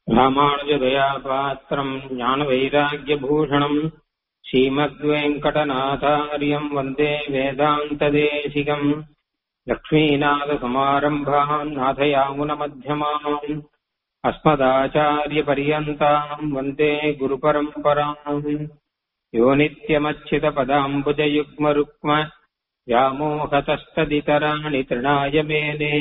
ராமானுஜதயாபாத்திரம் ஞானவைராக்கியபூஷணம் ஸ்ரீமத்வேங்கடநாதாரியம் வந்தே வேதாந்ததேசிகம் லக்ஷ்மீநாதசமாரம்பாम् நாதயாமுனமध्यமாम् अस्मदाचार्यपर्यन्ताम् वन्दे गुरुपरम्पराम् यो नित्यमच्युतपदाम्बुजयुग्मरुक्म व्यामोहतस्तदितराणि तृणाय मेने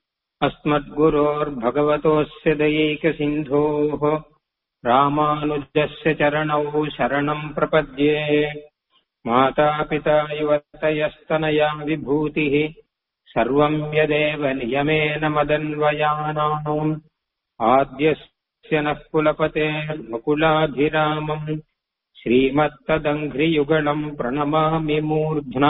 अस्मद्गुरोर्भगवतोऽस्य दयैकसिन्धोः रामानुजस्य चरणौ शरणम् प्रपद्ये मातापिता युवतयस्तनया विभूतिः सर्वम् यदेव नियमेन मदन्वयानाम् आद्यस्य नः कुलपतेर्मुकुलाभिरामम् श्रीमत्तदङ्घ्रियुगलम् प्रणमामि मूर्ध्ना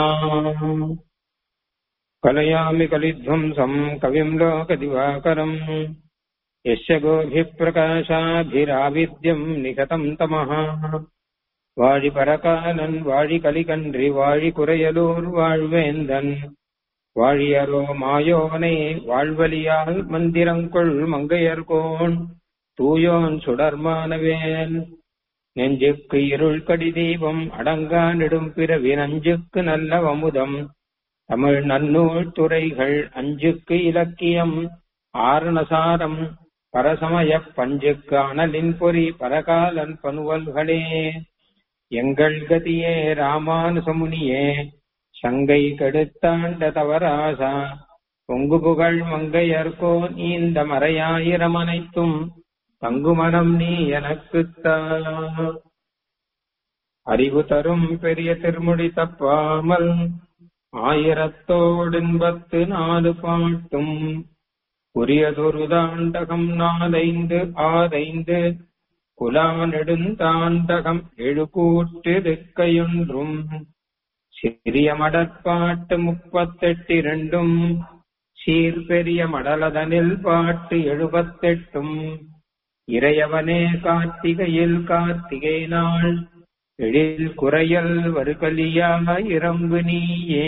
कलयामि कलिध्वंसम् कविम् लोकदिवाकरम् यस्य गोभिप्रकाशाभिराविद्यम् निகதम् तमः வாழிபரகாலன் வாழி கலிகன்றி வாழி குறையலூர் வாழ்வேந்தன் வாழியரோ மாயோனை வாழ்வலியால் மந்திரங்கொள் மங்கையர்கோன் தூயோன் சுடர்மானவேன் நெஞ்சுக்கு இருள் கடி தீபம் அடங்கா நெடும் பிறவி நஞ்சுக்கு நல்ல வமுதம் தமிழ் நன்னூல் துறைகள் அஞ்சுக்கு இலக்கியம் ஆரணசாரம் பரசமய பஞ்சுக்கு அனலின் பொறி பரகாலன் பனுவல்களே எங்கள் கதியே ராமானுசமுனியே சங்கை கெடுத்தாண்ட தவராசா பொங்கு புகழ் மங்கையர்கோ இந்த மறையாயிரம் அனைத்தும் தங்குமனம் நீ எனக்குத்தா அறிவு தரும் பெரிய திருமுடி தப்பாமல் ஆயிரத்தோடின்பத்து நாலு பாட்டும் உரியதொரு தாண்டகம் நாதைந்து ஆதைந்து குலானெடுந்தாண்டகம் எழுகூட்டிருக்கையொன்றும் சிறிய மடற்பாட்டு முப்பத்தெட்டிரண்டும் சீர்பெரிய மடலதனில் பாட்டு எழுபத்தெட்டும் இறையவனே கார்த்திகையில் கார்த்திகை நாள் எழில் குறையல் வருகலியாக இறங்கு நீயே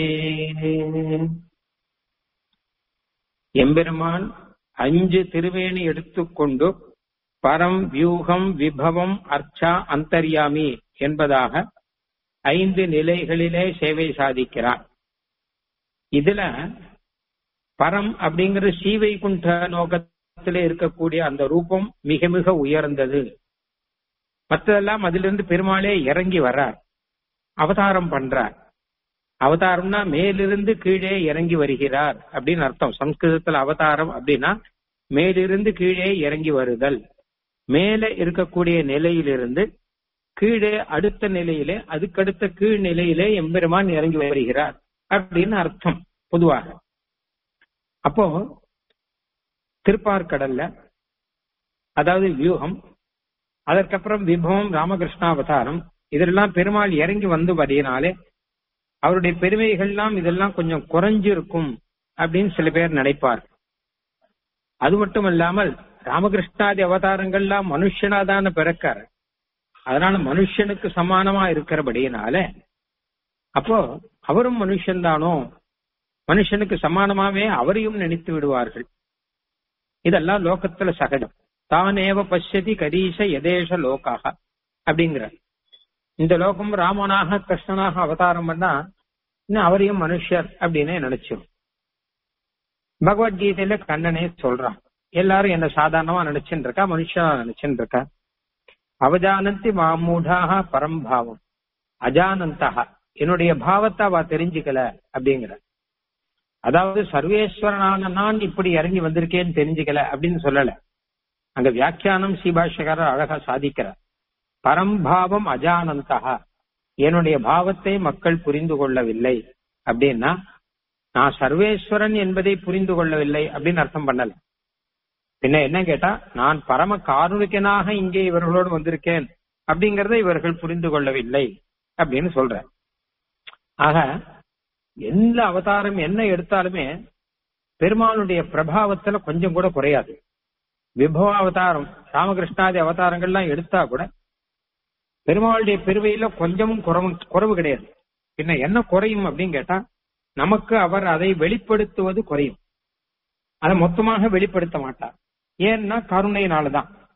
எம்பெருமான் அஞ்சு திருவேணி எடுத்துக்கொண்டு பரம் வியூகம் விபவம் அர்ச்சா அந்தர்யாமி என்பதாக ஐந்து நிலைகளிலே சேவை சாதிக்கிறார் இதுல பரம் அப்படிங்கிற ஸ்ரீவைகுண்ட நோக்கத்திலே இருக்கக்கூடிய அந்த ரூபம் மிக மிக உயர்ந்தது மற்றதெல்லாம் அதிலிருந்து பெருமாளே இறங்கி வர்றார் அவதாரம் பண்றார் அவதாரம்னா மேலிருந்து கீழே இறங்கி வருகிறார் அப்படின்னு அர்த்தம் சம்ஸ்கிருதத்துல அவதாரம் அப்படின்னா மேலிருந்து கீழே இறங்கி வருதல் மேல இருக்கக்கூடிய நிலையிலிருந்து கீழே அடுத்த நிலையிலே அதுக்கடுத்த கீழ் நிலையிலே எம்பெருமான் இறங்கி வருகிறார் அப்படின்னு அர்த்தம் பொதுவாக அப்போ திருப்பார்கடல்ல அதாவது வியூகம் அதற்கப்புறம் விபவம் ராமகிருஷ்ணாவதாரம் இதெல்லாம் பெருமாள் இறங்கி வந்து வரையினாலே அவருடைய பெருமைகள்லாம் இதெல்லாம் கொஞ்சம் குறைஞ்சிருக்கும் அப்படின்னு சில பேர் நினைப்பார் அது மட்டும் இல்லாமல் ராமகிருஷ்ணாதி அவதாரங்கள்லாம் மனுஷனாதான பிறக்காரு அதனால மனுஷனுக்கு சமானமா இருக்கிறபடியினால அப்போ அவரும் மனுஷன்தானோ மனுஷனுக்கு சமானமாவே அவரையும் நினைத்து விடுவார்கள் இதெல்லாம் லோகத்துல சகஜம் தானேவ பசியதி கரீஷ எதேஷ லோகாக அப்படிங்கிற இந்த லோகம் ராமனாக கிருஷ்ணனாக அவதாரம் பண்ணா இன்னும் அவரையும் மனுஷர் அப்படின்னு நினைச்சோம் பகவத்கீதையில கண்ணனே சொல்றான் எல்லாரும் என்ன சாதாரணமா நினைச்சுட்டு இருக்கா மனுஷனா நினைச்சுட்டு இருக்கா அவஜானந்தி மாமூடாக பரம்பாவம் அஜானந்தகா என்னுடைய பாவத்தை அவ தெரிஞ்சுக்கல அப்படிங்கிற அதாவது சர்வேஸ்வரனான நான் இப்படி இறங்கி வந்திருக்கேன்னு தெரிஞ்சுக்கல அப்படின்னு சொல்லல அங்க வியாக்கியானம் ஸ்ரீபாஷகரர் அழகா சாதிக்கிறார் பரம்பாவம் அஜானந்தகா என்னுடைய பாவத்தை மக்கள் புரிந்து கொள்ளவில்லை அப்படின்னா நான் சர்வேஸ்வரன் என்பதை புரிந்து கொள்ளவில்லை அப்படின்னு அர்த்தம் பண்ணல பின்ன என்ன கேட்டா நான் பரம காருணிகனாக இங்கே இவர்களோடு வந்திருக்கேன் அப்படிங்கறத இவர்கள் புரிந்து கொள்ளவில்லை அப்படின்னு சொல்ற ஆக எந்த அவதாரம் என்ன எடுத்தாலுமே பெருமாளுடைய பிரபாவத்துல கொஞ்சம் கூட குறையாது விபவ அவதாரம் ராமகிருஷ்ணாதி அவதாரங்கள்லாம் எடுத்தா கூட பெருமாளுடைய பெருமையில கொஞ்சமும் குறவு குறவு கிடையாது பின்ன என்ன குறையும் அப்படின்னு கேட்டா நமக்கு அவர் அதை வெளிப்படுத்துவது குறையும் அதை மொத்தமாக வெளிப்படுத்த மாட்டார் ஏன்னா கருணையினாலதான்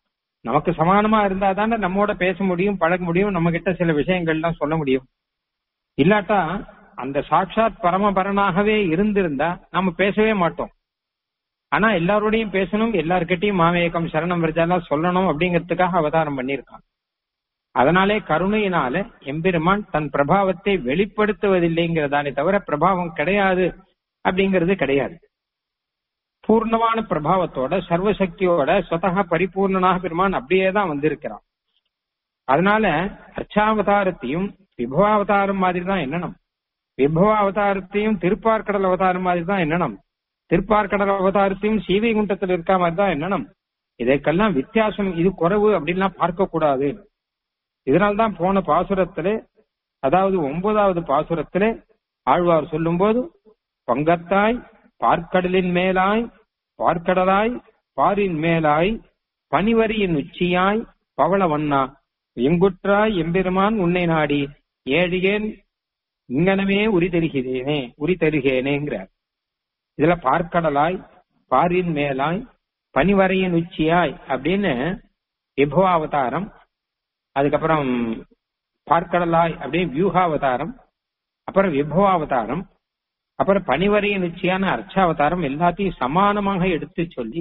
நமக்கு சமானமா இருந்தா தானே நம்மோட பேச முடியும் பழக முடியும் நம்ம கிட்ட சில விஷயங்கள்லாம் சொல்ல முடியும் இல்லாட்டா அந்த சாட்சாத் பரமபரனாகவே இருந்திருந்தா நம்ம பேசவே மாட்டோம் ஆனா எல்லாரோடையும் பேசணும் எல்லார்கிட்டையும் மாமேகம் சரணம் விரஜாலாம் சொல்லணும் அப்படிங்கிறதுக்காக அவதாரம் பண்ணியிருக்கான் அதனாலே கருணையினால எம்பெருமான் தன் பிரபாவத்தை வெளிப்படுத்துவதில்லைங்கிறதானே தவிர பிரபாவம் கிடையாது அப்படிங்கிறது கிடையாது பூர்ணமான பிரபாவத்தோட சர்வசக்தியோட சொத்தகா பரிபூர்ணனாக பெருமான் அப்படியே தான் வந்திருக்கிறான் அதனால அர்ச்சாவதாரத்தையும் விபவாவதாரம் மாதிரி தான் எண்ணணும் விபவ அவதாரத்தையும் திருப்பார்கடல் அவதாரம் மாதிரி தான் எண்ணணும் திருப்பார்கடல் அவதாரத்தையும் சீவை குண்டத்தில் இருக்க மாதிரி தான் எண்ணணும் இதற்கெல்லாம் வித்தியாசம் இது குறைவு அப்படின்லாம் பார்க்க கூடாது இதனால்தான் போன பாசுரத்திலே அதாவது ஒன்பதாவது பாசுரத்திலே ஆழ்வார் சொல்லும்போது பங்கத்தாய் பார்க்கடலின் மேலாய் பார்க்கடலாய் பாரின் மேலாய் பனிவரியின் உச்சியாய் பவள வண்ணா எங்குற்றாய் எம்பெருமான் உன்னை நாடி ஏழியேன் இங்கனமே உரி தருகிறேனே உரி தருகேனேங்கிறார் இதுல பார்க்கடலாய் பாரின் மேலாய் பனிவரையின் உச்சியாய் அப்படின்னு விபவாவதாரம் அதுக்கப்புறம் பார்க்கடலாய் அப்படின்னு வியூகாவதாரம் அப்புறம் விபவாவதாரம் அப்புறம் பனிவரையின் உச்சியான அர்ச்சாவதாரம் எல்லாத்தையும் சமானமாக எடுத்து சொல்லி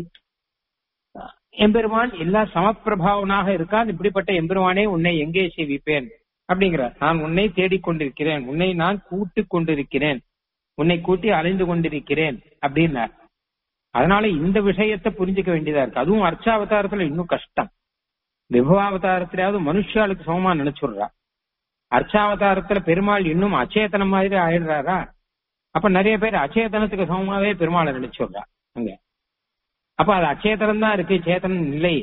எம்பெருமான் எல்லா சமப்பிரபாவனாக இருக்கான் இப்படிப்பட்ட எம்பெருமானே உன்னை எங்கே சேவிப்பேன் அப்படிங்கிறார் நான் உன்னை தேடிக்கொண்டிருக்கிறேன் உன்னை நான் கூட்டு கொண்டிருக்கிறேன் உன்னை கூட்டி அலைந்து கொண்டிருக்கிறேன் அப்படின்னார் அதனால இந்த விஷயத்தை புரிஞ்சுக்க வேண்டியதா இருக்கு அதுவும் அர்ச்சாவதாரத்துல இன்னும் கஷ்டம் விபவாவதாரத்திலாவது மனுஷாளுக்கு சமமா நினைச்சுடுறா அர்ச்சாவதாரத்துல பெருமாள் இன்னும் அச்சேதனம் மாதிரி ஆயிடுறாரா அப்ப நிறைய பேர் அச்சேதனத்துக்கு சமமாவே பெருமாளை நினைச்சுடுறா அங்க அப்ப அது அச்சேதனம் தான் இருக்கு சேத்தனம் இல்லை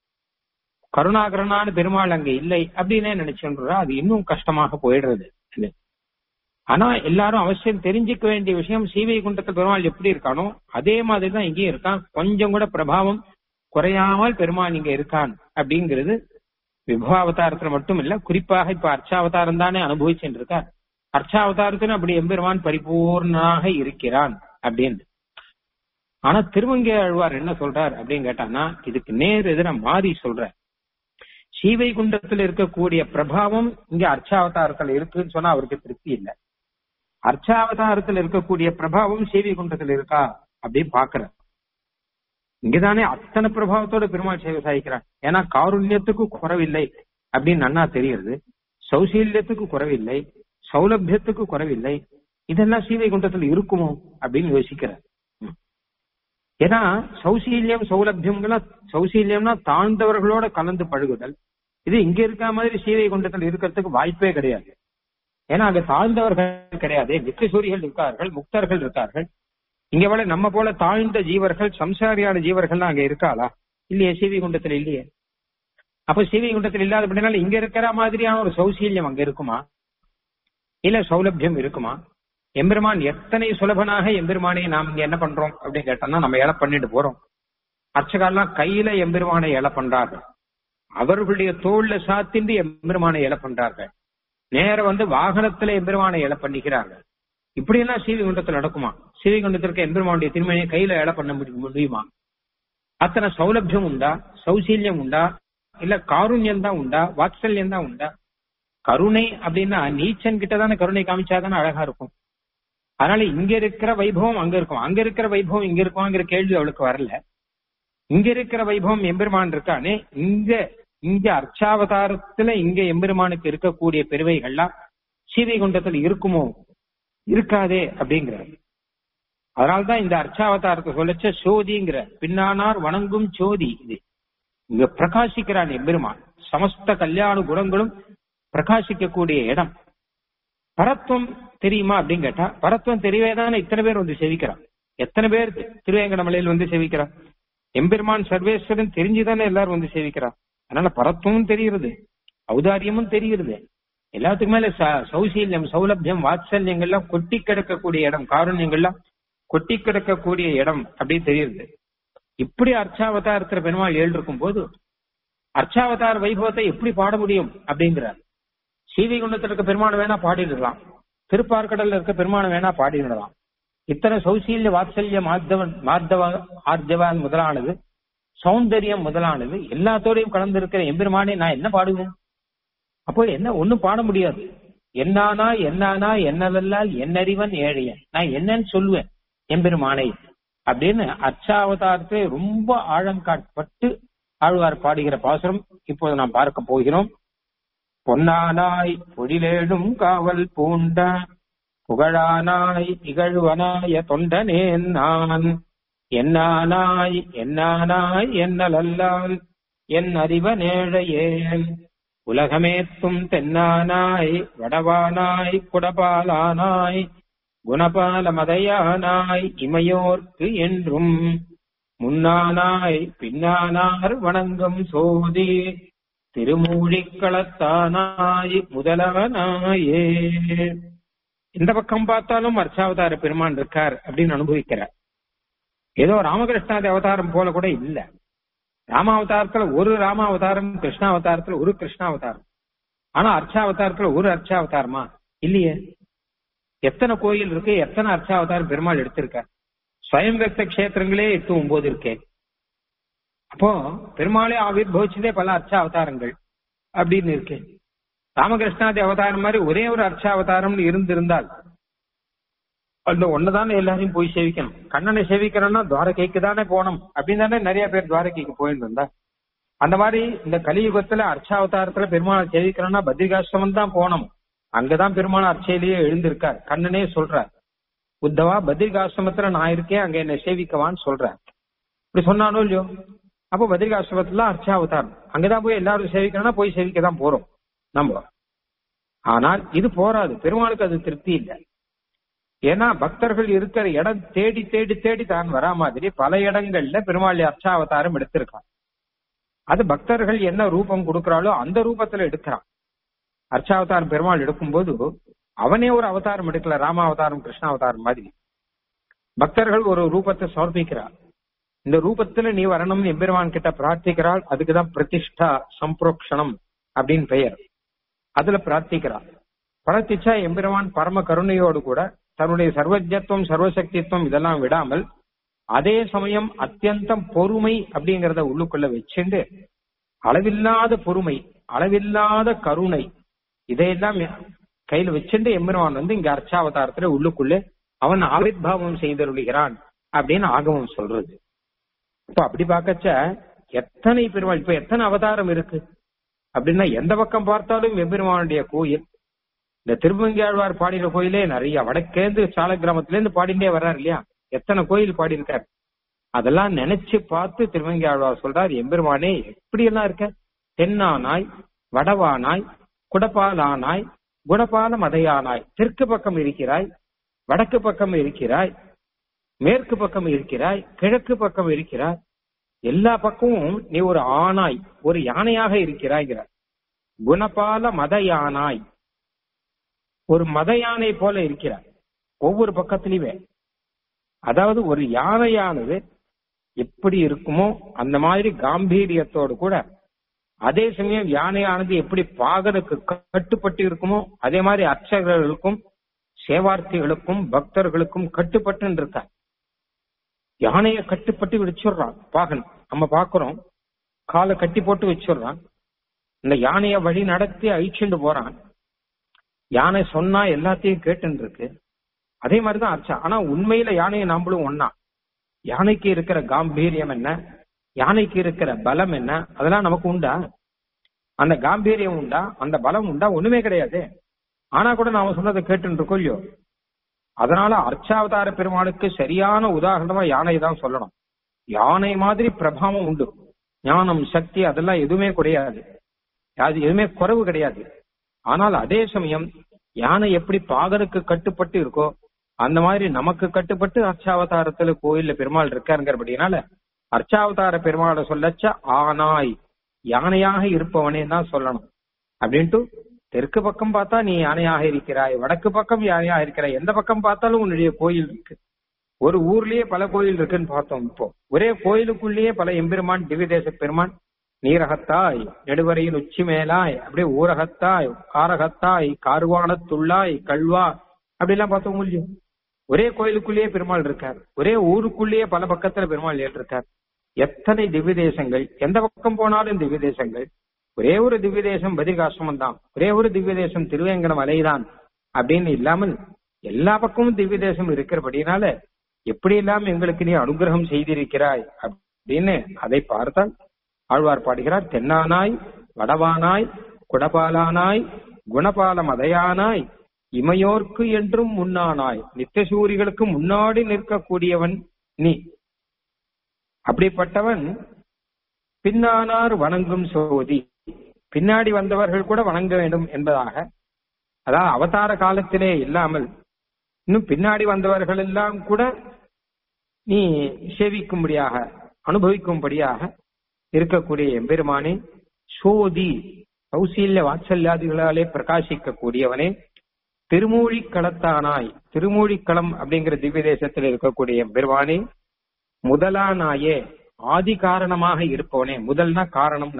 கருணாகரனான பெருமாள் அங்க இல்லை அப்படின்னே நினைச்சுன்றா அது இன்னும் கஷ்டமாக போயிடுறது ஆனா எல்லாரும் அவசியம் தெரிஞ்சுக்க வேண்டிய விஷயம் சீவை குண்டத்து பெருமாள் எப்படி இருக்கானோ அதே மாதிரிதான் இங்கேயும் இருக்கான் கொஞ்சம் கூட பிரபாவம் குறையாமல் பெருமாள் இங்க இருக்கான் அப்படிங்கிறது விபவாவதாரத்துல மட்டும் இல்ல குறிப்பாக இப்ப அர்ச்சாவதாரம் தானே அனுபவிச்சுட்டு இருக்கார் அர்ச்சாவதாரத்திலும் அப்படி எம்பெருமான் பரிபூர்ணனாக இருக்கிறான் அப்படின்னு ஆனா திருமங்கை ஆழ்வார் என்ன சொல்றார் அப்படின்னு கேட்டானா இதுக்கு நேர் எதிர மாறி சொல்ற சீவை குண்டத்தில் இருக்கக்கூடிய பிரபாவம் இங்க அர்ச்சாவதாரத்துல இருக்குன்னு சொன்னா அவருக்கு திருப்தி இல்லை அர்ச்சாவதாரத்தில் இருக்கக்கூடிய பிரபாவம் சீவை குண்டத்தில் இருக்கா அப்படின்னு பாக்குற இங்கதானே அத்தனை பிரபாவத்தோட பெருமாள் சேவை சாதிக்கிறான் ஏன்னா காருண்யத்துக்கு குறவில்லை அப்படின்னு நன்னா தெரியுது சௌசீல்யத்துக்கு குறவில்லை சௌலபியத்துக்கு குறவில்லை இதெல்லாம் சீவை குண்டத்தில் இருக்குமோ அப்படின்னு யோசிக்கிறார் ஏன்னா சௌசீல்யம் சௌலபியம்னா சௌசீல்யம்னா தாழ்ந்தவர்களோட கலந்து பழகுதல் இது இங்க இருக்க மாதிரி சீவை குண்டத்தில் இருக்கிறதுக்கு வாய்ப்பே கிடையாது ஏன்னா அங்க தாழ்ந்தவர்கள் கிடையாது நித்தியசூரிகள் இருக்கார்கள் முக்தர்கள் இருக்கார்கள் இங்க போல நம்ம போல தாழ்ந்த ஜீவர்கள் சம்சாரியான ஜீவர்கள்லாம் அங்க இருக்காளா இல்லையே சீவி குண்டத்தில் இல்லையே அப்ப சீவி குண்டத்தில் இல்லாத அப்படின்னால இங்க இருக்கிற மாதிரியான ஒரு சௌசீல்யம் அங்க இருக்குமா இல்ல சௌலபியம் இருக்குமா எம்பெருமான் எத்தனை சுலபனாக எம்பெருமானை நாம் இங்க என்ன பண்றோம் அப்படின்னு கேட்டோம்னா நம்ம ஏழை பண்ணிட்டு போறோம் அர்ச்சகாலாம் கையில எம்பெருமானை ஏழை பண்றார்கள் அவர்களுடைய தோல்ல சாத்தின்றி எம்பெருமானை ஏழை பண்றார்கள் நேர வந்து வாகனத்துல எம்பெருமானை ஏழை பண்ணிக்கிறார்கள் இப்படி எல்லாம் சீவி குண்டத்தில் நடக்குமா சீவி குண்டத்திற்கு எம்பெருமானுடைய திருமணியை கையில ஏழை பண்ண முடியுமா அத்தனை சௌலபியம் உண்டா சௌசீல்யம் உண்டா இல்ல காருண்யம் தான் உண்டா வாத்சல்யம் தான் உண்டா கருணை அப்படின்னா நீச்சன் கிட்ட தானே கருணை காமிச்சாதானே அழகா இருக்கும் அதனால இங்க இருக்கிற வைபவம் அங்க இருக்கும் அங்க இருக்கிற வைபவம் இங்க இருக்குமாங்கிற கேள்வி அவளுக்கு வரல இங்க இருக்கிற வைபவம் எம்பெருமான் இருக்கானே இங்க இங்க அர்ச்சாவதாரத்துல இங்க எம்பெருமானுக்கு இருக்கக்கூடிய பெருவைகள்லாம் சீதை குண்டத்தில் இருக்குமோ இருக்காதே அப்படிங்கிறார் அதனால்தான் இந்த அர்ச்சாவதாரத்தை சொல்லச்ச சோதிங்கிற பின்னானார் வணங்கும் சோதி இது இங்க பிரகாசிக்கிறான் எம்பெருமான் சமஸ்த கல்யாண குணங்களும் பிரகாசிக்கக்கூடிய இடம் பரத்துவம் தெரியுமா அப்படின்னு கேட்டா பரத்துவம் தெரியவே தானே இத்தனை பேர் வந்து செவிக்கிறான் எத்தனை பேர் திருவேங்கடமலையில் வந்து செவிக்கிறான் எம்பெருமான் சர்வேஸ்வரன் தெரிஞ்சுதானே எல்லாரும் வந்து சேவிக்கிறான் அதனால பரத்துவமும் தெரிகிறது ஔதாரியமும் தெரிகிறது எல்லாத்துக்கும் மேல சௌசீல்யம் சௌலபியம் வாத்சல்யங்கள்லாம் கொட்டி கிடக்கக்கூடிய இடம் காரண்யங்கள்லாம் கொட்டி கிடக்கக்கூடிய இடம் அப்படின்னு தெரியுது இப்படி அர்ச்சாவதாரத்துல பெருமாள் ஏழு இருக்கும் போது அர்ச்சாவதார வைபவத்தை எப்படி பாட முடியும் அப்படிங்கிறார் சீதை குண்டத்தில் இருக்க பெருமானை வேணா பாடிடலாம் திருப்பார்கடல்ல இருக்க பெருமானை வேணா பாடிடலாம் இத்தனை சௌசீல்ய வாத்சல்ய மாத்தவன் மாத்தவ ஆர்ஜவான் முதலானது சௌந்தரியம் முதலானது எல்லாத்தோடையும் கலந்திருக்கிற எம்பெருமானே நான் என்ன பாடுவேன் அப்போ என்ன ஒண்ணும் பாட முடியாது என்னானா என்னானா என்னவெல்லால் என்னறிவன் ஏழையன் நான் என்னன்னு சொல்லுவேன் எம்பெருமானை அப்படின்னு அர்ச்சாவதாரத்தை ரொம்ப ஆழம் காட்பட்டு ஆழ்வார் பாடுகிற பாசுரம் இப்போது நாம் பார்க்க போகிறோம் பொன்னானாய் பொழிலேடும் காவல் பூண்ட புகழானாய் இகழ்வனாய தொண்டனேன் நான் என்னானாய் என்னானாய் என்னலல்லால் என் அறிவனேழையேன் உலகமேத்தும் தென்னானாய் வடவானாய் குடபாலானாய் குணபால மதையானாய் இமையோர்க்கு என்றும் முன்னானாய் பின்னானார் வணங்கும் சோதி திருமூழிக்களத்தானாய் முதலவனாயே இந்த பக்கம் பார்த்தாலும் அர்ச்சாவதார பெருமான் இருக்கார் அப்படின்னு அனுபவிக்கிறார் ஏதோ ராமகிருஷ்ணாதி அவதாரம் போல கூட இல்ல ராமாவதாரத்துல ஒரு ராமாவதாரம் கிருஷ்ணாவதாரத்துல ஒரு கிருஷ்ணாவதாரம் ஆனா அர்ச்சாவதாரத்துல ஒரு அர்ச்சாவதாரமா இல்லையே எத்தனை கோயில் இருக்கு எத்தனை அர்ச்சாவதாரம் பெருமாள் எடுத்திருக்கார் ஸ்வயம் வியக்த கஷேத்திரங்களே எட்டு ஒன்பது இருக்கே அப்போ பெருமாளே ஆவிர்வச்சதே பல அர்ச்சாவதாரங்கள் அப்படின்னு இருக்கு ராமகிருஷ்ணாதி அவதாரம் மாதிரி ஒரே ஒரு அர்ச்சாவதாரம் இருந்திருந்தால் அந்த ஒண்ணுதானே எல்லாரையும் போய் சேவிக்கணும் கண்ணனை சேவிக்கிறோம்னா துவாரகைக்கு தானே போகணும் அப்படின்னு தானே நிறைய பேர் துவாரகைக்கு போயிட்டு இருந்தா அந்த மாதிரி இந்த கலியுகத்துல அர்ச்சாவதாரத்துல பெருமாளை சேவிக்கிறோம்னா பத்ரிகாசிரமம் தான் போகணும் அங்கதான் பெருமாள் அர்ச்சையிலேயே எழுந்திருக்கார் கண்ணனே சொல்றார் உத்தவா பத்ரிகாசிரமத்துல நான் இருக்கேன் அங்க என்னை சேவிக்கவான்னு சொல்றார் இப்படி சொன்னானோ இல்லையோ அப்போ பத்ரிகாசிரமத்துல அர்ச்சாவதாரம் அங்கதான் போய் எல்லாரும் சேவிக்கணும்னா போய் சேவிக்க தான் போறோம் நம்ம ஆனால் இது போராது பெருமாளுக்கு அது திருப்தி இல்லை ஏன்னா பக்தர்கள் இருக்கிற இடம் தேடி தேடி தேடி தான் வரா மாதிரி பல இடங்கள்ல பெருமாள் அர்ச்சாவதாரம் எடுத்திருக்கான் அது பக்தர்கள் என்ன ரூபம் கொடுக்கறாளோ அந்த ரூபத்துல எடுக்கிறான் அர்ச்சாவதாரம் பெருமாள் எடுக்கும்போது அவனே ஒரு அவதாரம் எடுக்கல ராமாவதாரம் கிருஷ்ணாவதாரம் மாதிரி பக்தர்கள் ஒரு ரூபத்தை சமர்ப்பிக்கிறார் இந்த ரூபத்துல நீ வரணும்னு எம்பெருமான் கிட்ட பிரார்த்திக்கிறாள் அதுக்குதான் பிரதிஷ்டா சம்பரோக்ஷணம் அப்படின்னு பெயர் அதுல பிரார்த்திக்கிறார் பிரார்த்திச்சா எம்பெருமான் பரம கருணையோடு கூட தன்னுடைய சர்வஜத்துவம் சர்வசக்தித்துவம் இதெல்லாம் விடாமல் அதே சமயம் அத்தியந்தம் பொறுமை அப்படிங்கறத உள்ளுக்குள்ள வச்சுண்டு அளவில்லாத பொறுமை அளவில்லாத கருணை இதையெல்லாம் கையில வச்சுட்டு எம்பெருமான் வந்து இங்க அர்ச்சாவதாரத்துல உள்ளுக்குள்ளே அவன் ஆவிர்வாவம் செய்தருளுகிறான் அப்படின்னு ஆகமம் சொல்றது இப்ப அப்படி பார்க்கச்ச எத்தனை பெருமாள் இப்ப எத்தனை அவதாரம் இருக்கு அப்படின்னா எந்த பக்கம் பார்த்தாலும் எம்பெருமானுடைய கோயில் இந்த திருமங்கியாழ்வார் பாடின கோயிலே நிறைய வடக்கேந்து சால கிராமத்துல இருந்து பாடிட்டே வர்றாரு இல்லையா எத்தனை கோயில் பாடியிருக்காரு அதெல்லாம் நினைச்சு பார்த்து திருமங்கியாழ்வார் சொல்றார் எம்பெருமானே எப்படி எல்லாம் இருக்க தென்னானாய் வடவானாய் குடப்பாலானாய் குணபால மதையானாய் தெற்கு பக்கம் இருக்கிறாய் வடக்கு பக்கம் இருக்கிறாய் மேற்கு பக்கம் இருக்கிறாய் கிழக்கு பக்கம் இருக்கிறாய் எல்லா பக்கமும் நீ ஒரு ஆனாய் ஒரு யானையாக இருக்கிறாய்கிறார் குணபால மத யானாய் ஒரு மத யானை போல இருக்கிறார் ஒவ்வொரு பக்கத்திலுமே அதாவது ஒரு யானையானது எப்படி இருக்குமோ அந்த மாதிரி காம்பீரியத்தோடு கூட அதே சமயம் யானையானது எப்படி பாகனுக்கு கட்டுப்பட்டு இருக்குமோ அதே மாதிரி அர்ச்சகர்களுக்கும் சேவார்த்திகளுக்கும் பக்தர்களுக்கும் கட்டுப்பட்டு இருக்கார் யானைய கட்டுப்பட்டு வச்சிடுறான் பாகன் நம்ம பாக்குறோம் காலை கட்டி போட்டு வச்சிடுறான் இந்த யானைய வழி நடத்தி அழிச்சுண்டு போறான் யானை சொன்னா எல்லாத்தையும் கேட்டுன்னு இருக்கு அதே மாதிரிதான் அர்ச்சா ஆனா உண்மையில யானையை நாமளும் ஒன்னா யானைக்கு இருக்கிற காம்பீரியம் என்ன யானைக்கு இருக்கிற பலம் என்ன அதெல்லாம் நமக்கு உண்டா அந்த காம்பீரியம் உண்டா அந்த பலம் உண்டா ஒண்ணுமே கிடையாது ஆனா கூட நாம சொன்னதை கேட்டு இருக்கோம் இல்லையோ அதனால அர்ச்சாவதார பெருமாளுக்கு சரியான உதாரணமா யானை தான் சொல்லணும் யானை மாதிரி பிரபாவம் உண்டு ஞானம் சக்தி அதெல்லாம் எதுவுமே கிடையாது அது எதுவுமே குறைவு கிடையாது ஆனால் அதே சமயம் யானை எப்படி பாகனுக்கு கட்டுப்பட்டு இருக்கோ அந்த மாதிரி நமக்கு கட்டுப்பட்டு அர்ச்சாவதாரத்துல கோயில்ல பெருமாள் இருக்காருங்கிறபடினால அர்ச்சாவதார பெருமாளை சொல்லச்ச ஆனாய் யானையாக இருப்பவனே தான் சொல்லணும் அப்படின்ட்டு தெற்கு பக்கம் பார்த்தா நீ யானையாக இருக்கிறாய் வடக்கு பக்கம் யானையாக இருக்கிறாய் எந்த பக்கம் பார்த்தாலும் உன்னுடைய கோயில் இருக்கு ஒரு ஊர்லயே பல கோயில் இருக்குன்னு பார்த்தோம் இப்போ ஒரே கோயிலுக்குள்ளேயே பல எம்பெருமான் திவ்யதேச பெருமான் நீரகத்தாய் நெடுவரையின் உச்சி மேலாய் அப்படியே ஊரகத்தாய் காரகத்தாய் கார்வானத்துள்ளாய் கல்வா அப்படிலாம் பார்த்தோம் இல்லையோ ஒரே கோயிலுக்குள்ளேயே பெருமாள் இருக்கார் ஒரே ஊருக்குள்ளேயே பல பக்கத்துல பெருமாள் இருக்கார் எத்தனை திவ்ய தேசங்கள் எந்த பக்கம் போனாலும் திவ்ய தேசங்கள் ஒரே ஒரு திவ்ய தேசம் பதிகாசிரமம் தான் ஒரே ஒரு திவ்ய தேசம் திருவேங்கடம் மலைதான் அப்படின்னு இல்லாமல் எல்லா பக்கமும் திவ்ய தேசம் இருக்கிறபடினால எப்படி எல்லாம் எங்களுக்கு நீ அனுகிரகம் செய்திருக்கிறாய் அப்படின்னு அதை பார்த்தால் ஆழ்வார் பாடுகிறார் தென்னானாய் வடவானாய் குடபாலானாய் குணபால மதையானாய் இமையோர்க்கு என்றும் முன்னானாய் நித்தியசூரிகளுக்கு முன்னாடி நிற்கக்கூடியவன் நீ அப்படிப்பட்டவன் பின்னானார் வணங்கும் சோதி பின்னாடி வந்தவர்கள் கூட வணங்க வேண்டும் என்பதாக அதாவது அவதார காலத்திலே இல்லாமல் இன்னும் பின்னாடி வந்தவர்கள் எல்லாம் கூட நீ சேவிக்கும்படியாக அனுபவிக்கும்படியாக இருக்கக்கூடிய எம்பெருமானே சோதி கௌசல்ய வாத்சல்யாதிகளாலே பிரகாசிக்க கூடியவனே திருமூழி களத்தானாய் திருமூழிக்களம் அப்படிங்கிற திவ்ய தேசத்தில் இருக்கக்கூடிய எம்பெருமானே முதலானாயே ஆதி காரணமாக இருப்பவனே முதல்னா காரணம்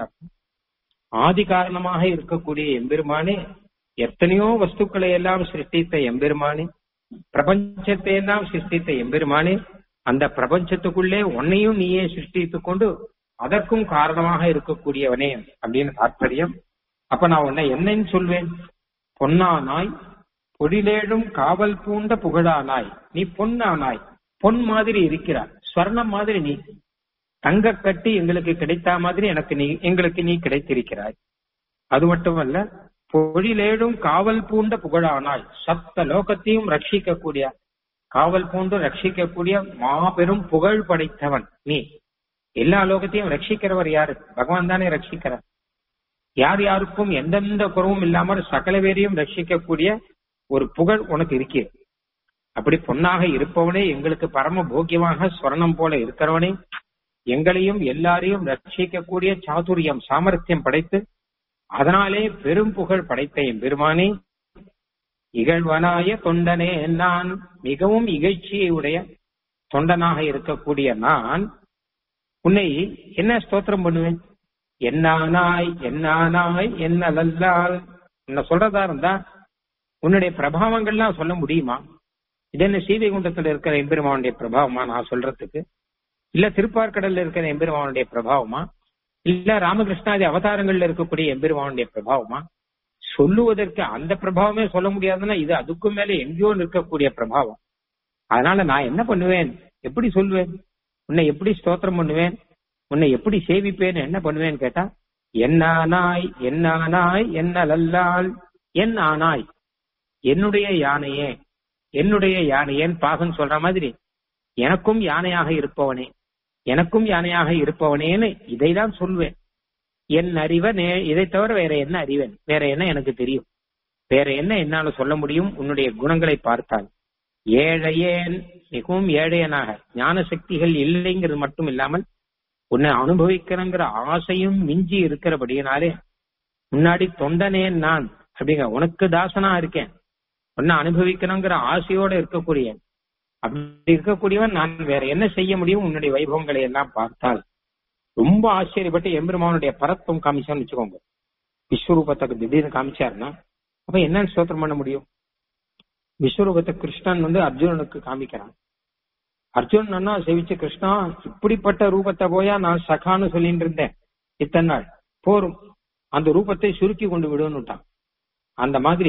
ஆதி காரணமாக இருக்கக்கூடிய எம்பெருமானே எத்தனையோ வஸ்துக்களை எல்லாம் சிருஷ்டித்த எம்பெருமானே பிரபஞ்சத்தை எல்லாம் சிருஷ்டித்த எம்பெருமானே அந்த பிரபஞ்சத்துக்குள்ளே உன்னையும் நீயே சிருஷ்டித்துக் கொண்டு அதற்கும் காரணமாக இருக்கக்கூடியவனே அப்படின்னு தாற்பயம் அப்ப நான் உன்னை என்னன்னு சொல்வேன் பொன்னானாய் பொடிலேழும் காவல் பூண்ட புகழானாய் நீ பொன்னானாய் பொன் மாதிரி இருக்கிறார் ஸ்வர்ணம் மாதிரி நீ தங்க கட்டி எங்களுக்கு கிடைத்த மாதிரி எனக்கு நீ எங்களுக்கு நீ கிடைத்திருக்கிறாய் அது மட்டுமல்ல பொழிலேழும் காவல் பூண்ட புகழானாய் சப்த லோகத்தையும் ரட்சிக்கக்கூடிய காவல் பூண்டு ரட்சிக்கக்கூடிய மாபெரும் புகழ் படைத்தவன் நீ எல்லா லோகத்தையும் ரட்சிக்கிறவர் யாரு பகவான் தானே ரட்சிக்கிறார் யார் யாருக்கும் எந்தெந்த குறவும் இல்லாமல் சகல பேரையும் ரட்சிக்கக்கூடிய ஒரு புகழ் உனக்கு இருக்கே அப்படி பொன்னாக இருப்பவனே எங்களுக்கு பரம போக்கியமாக ஸ்வர்ணம் போல இருக்கிறவனே எங்களையும் எல்லாரையும் ரட்சிக்கக்கூடிய சாதுரியம் சாமர்த்தியம் படைத்து அதனாலே பெரும் புகழ் படைத்த என் பெருமானே இகழ்வனாய தொண்டனே நான் மிகவும் இகழ்ச்சியை உடைய தொண்டனாக இருக்கக்கூடிய நான் உன்னை என்ன ஸ்தோத்திரம் பண்ணுவேன் என்னானாய் என்னானாய் என்ன லல்லால் உன்னை சொல்றதா இருந்தா உன்னுடைய பிரபாவங்கள்லாம் சொல்ல முடியுமா இது என்ன சீதைகுண்டத்துல இருக்கிற எம்பெருமானுடைய பிரபாவமா நான் சொல்றதுக்கு இல்ல திருப்பார்கடல்ல இருக்கிற எம்பெருமானுடைய பிரபாவமா இல்ல ராமகிருஷ்ணாதி அவதாரங்கள்ல இருக்கக்கூடிய எம்பெருமானுடைய பிரபாவமா சொல்லுவதற்கு அந்த பிரபாவமே சொல்ல முடியாதுன்னா இது அதுக்கும் மேல எங்கேயோ நிற்கக்கூடிய பிரபாவம் அதனால நான் என்ன பண்ணுவேன் எப்படி சொல்லுவேன் உன்னை எப்படி ஸ்தோத்திரம் பண்ணுவேன் உன்னை எப்படி சேவிப்பேன் என்ன பண்ணுவேன்னு கேட்டா என்னானாய் என்னானாய் என்ன லல்லால் என் ஆனாய் என்னுடைய யானையே என்னுடைய யானையேன் பாகன் சொல்ற மாதிரி எனக்கும் யானையாக இருப்பவனே எனக்கும் யானையாக இருப்பவனேன்னு இதைதான் சொல்வேன் என் அறிவனே இதை தவிர வேற என்ன அறிவன் வேற என்ன எனக்கு தெரியும் வேற என்ன என்னால சொல்ல முடியும் உன்னுடைய குணங்களை பார்த்தால் ஏழையேன் மிகவும் ஏழையனாக ஞான சக்திகள் இல்லைங்கிறது மட்டும் இல்லாமல் உன்னை அனுபவிக்கிறங்கிற ஆசையும் மிஞ்சி இருக்கிறபடியினாலே முன்னாடி தொண்டனேன் நான் அப்படிங்க உனக்கு தாசனா இருக்கேன் உன்னை அனுபவிக்கணுங்கிற ஆசையோட இருக்கக்கூடிய அப்படி இருக்கக்கூடியவன் நான் வேற என்ன செய்ய முடியும் உன்னுடைய வைபவங்களை எல்லாம் பார்த்தால் ரொம்ப ஆச்சரியப்பட்டு எம்பெருமானுடைய பரத்துவம் காமிச்சான்னு வச்சுக்கோங்க விஸ்வரூபத்துக்கு திடீர்னு காமிச்சாருன்னா அப்ப என்னன்னு ஸ்தோத்திரம் பண்ண முடியும் விஸ்வரூபத்தை கிருஷ்ணன் வந்து அர்ஜுனனுக்கு காமிக்கிறான் அர்ஜுனன் அண்ணா சேவிச்ச கிருஷ்ணா இப்படிப்பட்ட ரூபத்தை போயா நான் சகான்னு சொல்லிட்டு இருந்தேன் இத்தனை நாள் போரும் அந்த ரூபத்தை சுருக்கி கொண்டு விடுன்னுட்டான் அந்த மாதிரி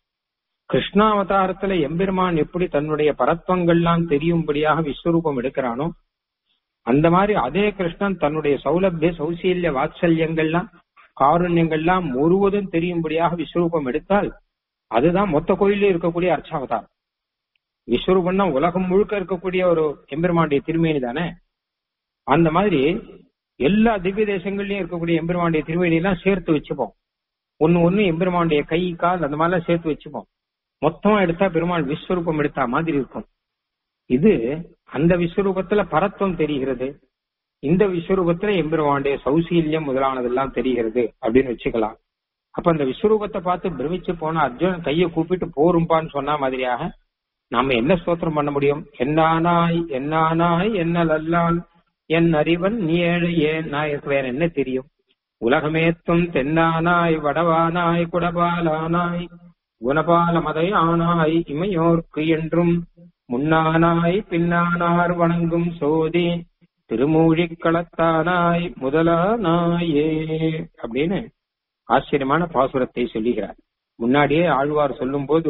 கிருஷ்ணாவதாரத்துல எம்பெருமான் எப்படி தன்னுடைய பரத்வங்கள்லாம் தெரியும்படியாக விஸ்வரூபம் எடுக்கிறானோ அந்த மாதிரி அதே கிருஷ்ணன் தன்னுடைய சௌலபிய சௌசீல்ய வாத்சல்யங்கள்லாம் காருண்யங்கள்லாம் முழுவதும் தெரியும்படியாக விஸ்வரூபம் எடுத்தால் அதுதான் மொத்த கோயிலே இருக்கக்கூடிய அர்ச்சாவதாரம் விஸ்வரூபம்னா உலகம் முழுக்க இருக்கக்கூடிய ஒரு எம்பெருமானுடைய திருமேனி தானே அந்த மாதிரி எல்லா திவ்ய தேசங்கள்லயும் இருக்கக்கூடிய எம்பெருமானுடைய திருமேனி எல்லாம் சேர்த்து வச்சுப்போம் ஒன்னு ஒண்ணு எம்பெருமானுடைய கை கால் அந்த மாதிரிலாம் சேர்த்து வச்சுப்போம் மொத்தமா எடுத்தா பெருமாள் விஸ்வரூபம் எடுத்தா மாதிரி இருக்கும் இது அந்த விஸ்வரூபத்துல பரத்துவம் தெரிகிறது இந்த விஸ்வரூபத்துல எம்பெருமானுடைய சௌசீல்யம் முதலானதெல்லாம் தெரிகிறது அப்படின்னு வச்சுக்கலாம் அப்ப அந்த விஸ்வரூபத்தை பார்த்து பிரமிச்சு போன அர்ஜுனன் கையை கூப்பிட்டு போரும்பான்னு சொன்ன மாதிரியாக நாம என்ன ஸ்தோத்திரம் பண்ண முடியும் என்னானாய் என்னானாய் என்ன லல்லான் என் அறிவன் நீ ஏழு ஏன் நான் எனக்கு வேற என்ன தெரியும் உலகமேத்தும் தென்னானாய் வடவானாய் குடபாலானாய் குணபால மதையானாய் இமையோர்க்கு என்றும் முன்னானாய் பின்னானார் வணங்கும் சோதி திருமூழிக் களத்தானாய் முதலானாயே அப்படின்னு ஆச்சரியமான பாசுரத்தை சொல்லுகிறார் முன்னாடியே ஆழ்வார் சொல்லும் போது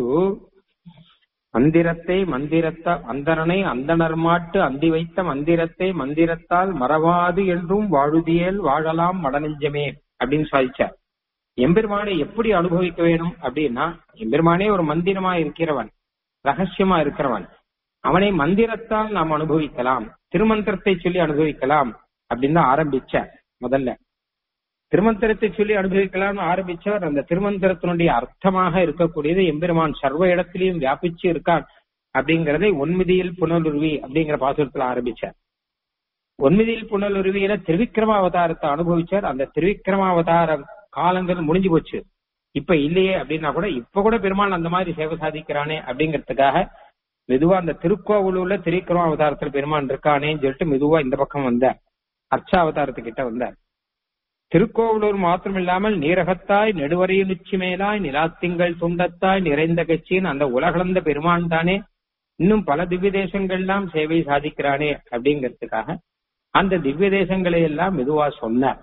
மந்திரத்தை மந்திரத்த அந்தரனை அந்தனர் மாட்டு அந்தி வைத்த மந்திரத்தை மந்திரத்தால் மறவாது என்றும் வாழுதியல் வாழலாம் மடநெஞ்சமே அப்படின்னு சாதிச்சார் எம்பெருமானை எப்படி அனுபவிக்க வேணும் அப்படின்னா எம்பெருமானே ஒரு மந்திரமா இருக்கிறவன் ரகசியமா இருக்கிறவன் அவனை மந்திரத்தால் நாம் அனுபவிக்கலாம் திருமந்திரத்தை சொல்லி அனுபவிக்கலாம் அப்படின்னு தான் ஆரம்பிச்சார் முதல்ல திருமந்திரத்தை சொல்லி அனுபவிக்கலாம்னு ஆரம்பிச்சவர் அந்த திருமந்திரத்தினுடைய அர்த்தமாக இருக்கக்கூடியது எம்பெருமான் சர்வ இடத்திலையும் வியாபிச்சு இருக்கான் அப்படிங்கறதை ஒன்மிதியில் புனலுருவி அப்படிங்கிற பாசுரத்துல ஆரம்பிச்சார் ஒன்மிதியில் புனலுருவியில திருவிக்ரம அவதாரத்தை அனுபவிச்சார் அந்த திருவிக்ரம அவதார காலங்கள் முடிஞ்சு போச்சு இப்ப இல்லையே அப்படின்னா கூட இப்ப கூட பெருமாள் அந்த மாதிரி சேவை சாதிக்கிறானே அப்படிங்கறதுக்காக மெதுவா அந்த திருக்கோவிலூர்ல திரிக்கிரம அவதாரத்துல பெருமான் இருக்கானேன்னு சொல்லிட்டு மெதுவா இந்த பக்கம் வந்தார் அர்ச்சா அவதாரத்துக்கிட்ட வந்தார் திருக்கோவிலூர் மாத்திரம் இல்லாமல் நீரகத்தாய் நெடுவரையில் உச்சி மேலாய் நிலாத்திங்கள் துண்டத்தாய் நிறைந்த கட்சியின் அந்த உலகளந்த பெருமான் தானே இன்னும் பல திவ்ய தேசங்கள்லாம் சேவை சாதிக்கிறானே அப்படிங்கிறதுக்காக அந்த திவ்ய தேசங்களை எல்லாம் மெதுவா சொன்னார்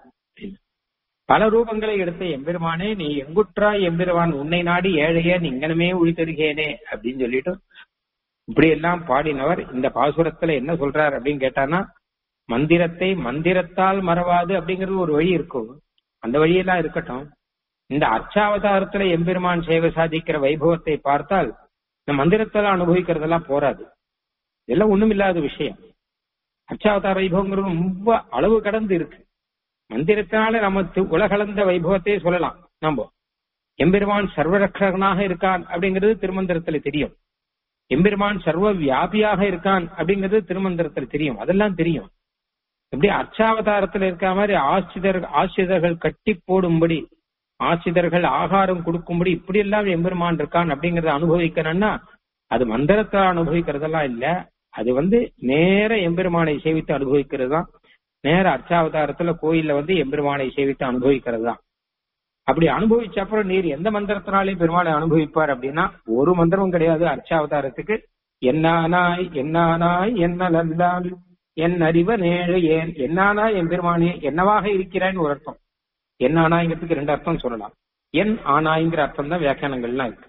பல ரூபங்களை எடுத்த எம்பெருமானே நீ எங்குற்றாய் எம்பெருமான் உன்னை நாடி ஏழைய இங்கனமே உழித்தருகேனே அப்படின்னு சொல்லிட்டு இப்படி எல்லாம் பாடினவர் இந்த பாசுரத்துல என்ன சொல்றார் அப்படின்னு கேட்டானா மந்திரத்தை மந்திரத்தால் மறவாது அப்படிங்கிறது ஒரு வழி இருக்கும் அந்த வழியெல்லாம் இருக்கட்டும் இந்த அர்ச்சாவதாரத்துல எம்பெருமான் சேவை சாதிக்கிற வைபவத்தை பார்த்தால் இந்த மந்திரத்தால அனுபவிக்கிறதெல்லாம் போராது இதெல்லாம் ஒண்ணுமில்லாத விஷயம் அர்ச்சாவதார வைபவங்கிறது ரொம்ப அளவு கடந்து இருக்கு மந்திரத்தினால நம்ம தி- உலகளந்த வைபவத்தை சொல்லலாம் நம்ம எம்பெருமான் சர்வரக்ஷகனாக இருக்கான் அப்படிங்கிறது திருமந்திரத்துல தெரியும் எம்பெருமான் சர்வ வியாபியாக இருக்கான் அப்படிங்கிறது திருமந்திரத்துல தெரியும் அதெல்லாம் தெரியும் எப்படி அர்ச்சாவதாரத்துல இருக்க மாதிரி ஆசிரியர் ஆசிரியர்கள் கட்டி போடும்படி ஆசிரியர்கள் ஆகாரம் கொடுக்கும்படி இப்படி எல்லாம் எம்பெருமான் இருக்கான் அப்படிங்கறத அனுபவிக்கணும்னா அது மந்திரத்தை அனுபவிக்கிறதெல்லாம் இல்ல அது வந்து நேர எம்பெருமானை சேவித்து அனுபவிக்கிறது தான் நேர அர்ச்சாவதாரத்துல கோயில்ல வந்து எம்பெருமானை சேவித்து அனுபவிக்கிறது தான் அப்படி அனுபவிச்ச அப்புறம் நீர் எந்த மந்திரத்தினாலையும் பெருமாளை அனுபவிப்பார் அப்படின்னா ஒரு மந்திரமும் கிடையாது அர்ச்சாவதாரத்துக்கு என்னானாய் என்னானாய் என்ன நல்லால் என் அறிவ நேழு ஏன் என்னானாய் என் பெருமானே என்னவாக இருக்கிறான்னு ஒரு அர்த்தம் என் ஆனாய்ங்கிறதுக்கு ரெண்டு அர்த்தம் சொல்லலாம் என் ஆனாய்ங்கிற அர்த்தம் தான் வியாக்கியானங்கள்லாம் இருக்கு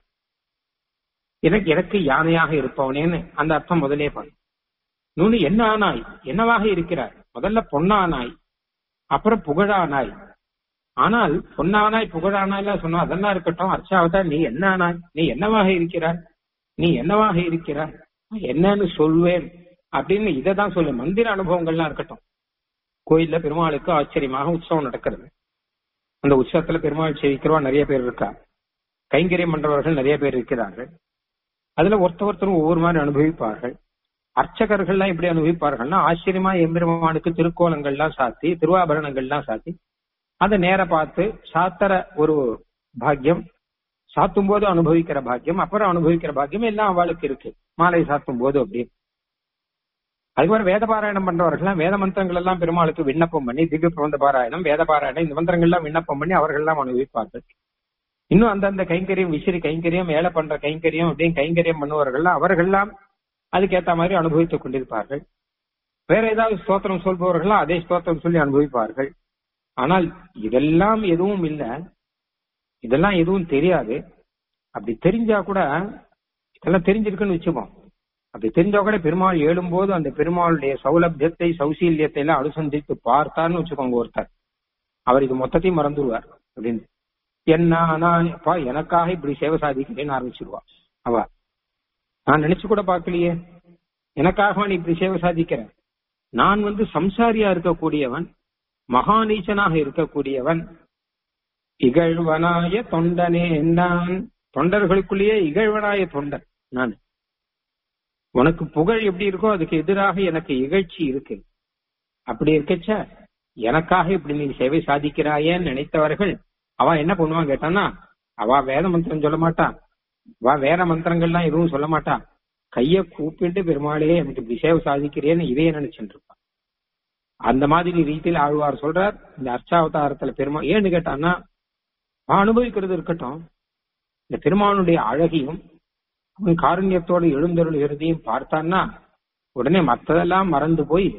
எனக்கு எனக்கு யானையாக இருப்பவனேன்னு அந்த அர்த்தம் முதலே பாரு நூனு என்ன ஆனாய் என்னவாக இருக்கிறார் முதல்ல பொன்னானாய் அப்புறம் புகழானாய் ஆனால் பொன்னானாய் புகழானாய்லாம் சொன்னா அதெல்லாம் இருக்கட்டும் அர்ச்சாவதா நீ என்ன ஆனாய் நீ என்னவாக இருக்கிறாய் நீ என்னவாக இருக்கிறாய் என்னன்னு சொல்வேன் அப்படின்னு இதை தான் சொல்லு மந்திர அனுபவங்கள்லாம் இருக்கட்டும் கோயில்ல பெருமாளுக்கு ஆச்சரியமாக உற்சவம் நடக்கிறது அந்த உற்சவத்துல பெருமாள் சேவிக்கிறவா நிறைய பேர் இருக்கா கைங்கரியம் பண்றவர்கள் நிறைய பேர் இருக்கிறார்கள் அதுல ஒருத்த ஒருத்தரும் ஒவ்வொரு மாதிரி அனுபவிப்பார்கள் அர்ச்சகர்கள்லாம் எப்படி அனுபவிப்பார்கள்னா ஆச்சரியமா எம்பெருமானுக்கு திருக்கோலங்கள்லாம் சாத்தி திருவாபரணங்கள்லாம் சாத்தி அதை நேர பார்த்து சாத்தர ஒரு பாக்கியம் சாத்தும் போது அனுபவிக்கிற பாக்கியம் அப்புறம் அனுபவிக்கிற பாக்கியம் எல்லாம் அவளுக்கு இருக்கு மாலை சாத்தும் போது அப்படின்னு அதுக்கப்புறம் வேத பாராயணம் பண்றவர்கள்லாம் வேத மந்திரங்கள் எல்லாம் பெருமாளுக்கு விண்ணப்பம் பண்ணி திவ்ய பிரபந்த பாராயணம் வேத பாராயணம் இந்த மந்திரங்கள் எல்லாம் விண்ணப்பம் பண்ணி அவர்கள் எல்லாம் அனுபவிப்பார்கள் இன்னும் அந்தந்த கைங்கரியம் விசிறி கைங்கரியம் ஏழை பண்ற கைங்கரியம் அப்படின்னு கைங்கரியம் பண்ணுவார்கள் அவர்கள்லாம் அதுக்கேத்த மாதிரி அனுபவித்துக் கொண்டிருப்பார்கள் வேற ஏதாவது ஸ்தோத்திரம் சொல்பவர்களா அதே ஸ்தோத்திரம் சொல்லி அனுபவிப்பார்கள் ஆனால் இதெல்லாம் எதுவும் இல்ல இதெல்லாம் எதுவும் தெரியாது அப்படி தெரிஞ்சா கூட இதெல்லாம் தெரிஞ்சிருக்குன்னு வச்சுப்போம் அப்படி தெரிஞ்சா கூட பெருமாள் ஏழும்போது அந்த பெருமாளுடைய சௌலபியத்தை சௌசீல்யத்தை எல்லாம் அனுசந்தித்து பார்த்தான்னு வச்சுக்கோங்க ஒருத்தர் அவர் இது மொத்தத்தையும் மறந்துடுவார் அப்படின்னு என்ன நான் அப்பா எனக்காக இப்படி சேவை சாதிக்கிறேன்னு ஆரம்பிச்சிருவா அவ நான் நினைச்சு கூட பார்க்கலையே எனக்காக நீ இப்படி சேவை சாதிக்கிற நான் வந்து சம்சாரியா இருக்கக்கூடியவன் மகாநீச்சனாக இருக்கக்கூடியவன் இகழ்வனாய தொண்டனே நான் தொண்டர்களுக்குள்ளேயே இகழ்வனாய தொண்டன் நான் உனக்கு புகழ் எப்படி இருக்கோ அதுக்கு எதிராக எனக்கு இகழ்ச்சி இருக்கு அப்படி இருக்கச்ச எனக்காக இப்படி நீ சேவை சாதிக்கிறாயேன்னு நினைத்தவர்கள் அவ என்ன பண்ணுவான் கேட்டானா அவ வேத மந்திரம் சொல்ல மாட்டான் அவ வேற மந்திரங்கள்லாம் எதுவும் சொல்ல மாட்டான் கைய கூப்பிட்டு பெருமாளே எனக்கு இப்படி சேவை சாதிக்கிறேன்னு இதையே நினைச்சுட்டு இருப்பான் அந்த மாதிரி ரீதியில் ஆழ்வார் சொல்றார் இந்த அர்ச்சாவதாரத்துல பெருமாள் ஏன்னு கேட்டான்னா அவன் அனுபவிக்கிறது இருக்கட்டும் இந்த பெருமானுடைய அழகையும் அவன் காருண்யத்தோடு எழுந்தருளுகிறதையும் பார்த்தான்னா உடனே மத்ததெல்லாம் மறந்து போய்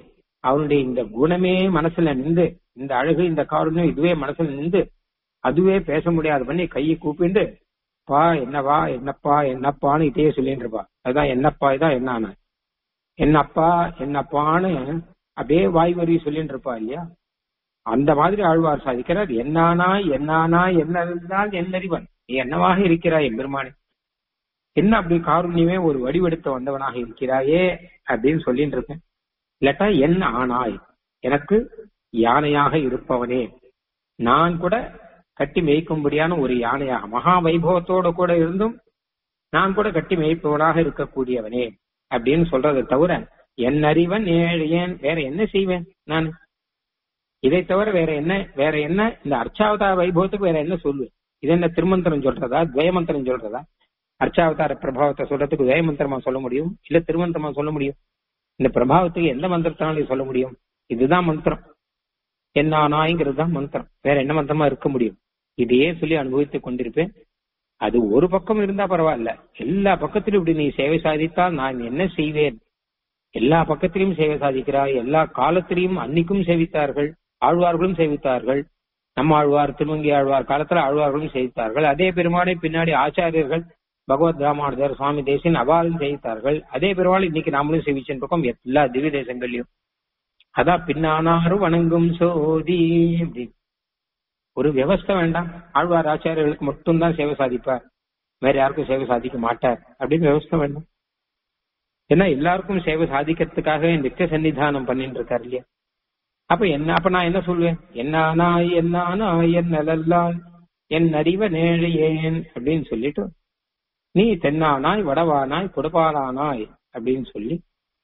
அவனுடைய இந்த குணமே மனசுல நின்று இந்த அழகு இந்த காரணம் இதுவே மனசுல நின்று அதுவே பேச முடியாது பண்ணி கையை கூப்பிண்டு பா என்னவா என்னப்பா என்னப்பான்னு இதையே சொல்லிட்டு இருப்பா அதுதான் என்னப்பா இதான் என்னான என்னப்பா என்னப்பான்னு அப்படியே வாய் வரி சொல்லிட்டு இருப்பா இல்லையா அந்த மாதிரி ஆழ்வார் சாதிக்கிறார் என்னானா என்னானா என்ன இருந்தால் என்னறிவன் நீ என்னவாக இருக்கிறாய் எம்பெருமானே என்ன அப்படி காருண்யமே ஒரு வடிவெடுத்து வந்தவனாக இருக்கிறாயே அப்படின்னு சொல்லிட்டு இருக்கேன் இல்லாட்டா என்ன ஆனாய் எனக்கு யானையாக இருப்பவனே நான் கூட கட்டி மேய்க்கும்படியான ஒரு யானையாக மகா வைபவத்தோட கூட இருந்தும் நான் கூட கட்டி மேய்ப்பவனாக இருக்கக்கூடியவனே அப்படின்னு சொல்றதை தவிர என் அறிவன் ஏழு ஏன் வேற என்ன செய்வேன் நான் இதை தவிர வேற என்ன வேற என்ன இந்த அர்ச்சாவதார வைபவத்துக்கு வேற என்ன சொல்லுவேன் இது என்ன திருமந்திரம் சொல்றதா துவயமந்திரம் சொல்றதா அர்ச்சாவதார பிரபாவத்தை சொல்றதுக்கு துவயமந்திரமா சொல்ல முடியும் இல்ல திருமந்திரமா சொல்ல முடியும் இந்த பிரபாவத்துக்கு எந்த மந்திரத்தினாலும் சொல்ல முடியும் இதுதான் மந்திரம் என்ன நாய்ங்கிறது தான் மந்திரம் வேற என்ன மந்திரமா இருக்க முடியும் இதையே சொல்லி அனுபவித்துக் கொண்டிருப்பேன் அது ஒரு பக்கம் இருந்தா பரவாயில்ல எல்லா பக்கத்திலும் இப்படி நீ சேவை சாதித்தால் நான் என்ன செய்வேன் எல்லா பக்கத்திலும் சேவை சாதிக்கிறாய் எல்லா காலத்திலையும் அன்னைக்கும் சேவித்தார்கள் ஆழ்வார்களும் சேவித்தார்கள் நம்ம ஆழ்வார் திருமங்கி ஆழ்வார் காலத்துல ஆழ்வார்களும் சேவித்தார்கள் அதே பெருமாளை பின்னாடி ஆச்சாரியர்கள் பகவத் ராமானுஜர் சுவாமி தேசின் அவாலும் சேவித்தார்கள் அதே பெருமாள் இன்னைக்கு நாமளும் சேவிச்சுட்டு இருக்கோம் எல்லா திவ்ய தேசங்கள்லயும் அதான் பின்னானாரும் வணங்கும் சோதி அப்படி ஒரு விவஸ்தை வேண்டாம் ஆழ்வார் ஆச்சாரியர்களுக்கு மட்டும்தான் சேவை சாதிப்பார் வேற யாருக்கும் சேவை சாதிக்க மாட்டார் அப்படின்னு விவஸ்தை வேண்டாம் ஏன்னா எல்லாருக்கும் சேவை சாதிக்கிறதுக்காக நித்திய சன்னிதானம் பண்ணிட்டு இருக்காரு இல்லையா அப்ப என்ன அப்ப நான் என்ன சொல்லுவேன் என்னானாய் என்னானாய் என் நலல்லால் என் அறிவ நேழையேன் அப்படின்னு சொல்லிட்டு நீ தென்னானாய் வடவானாய் கொடுப்பானானாய் அப்படின்னு சொல்லி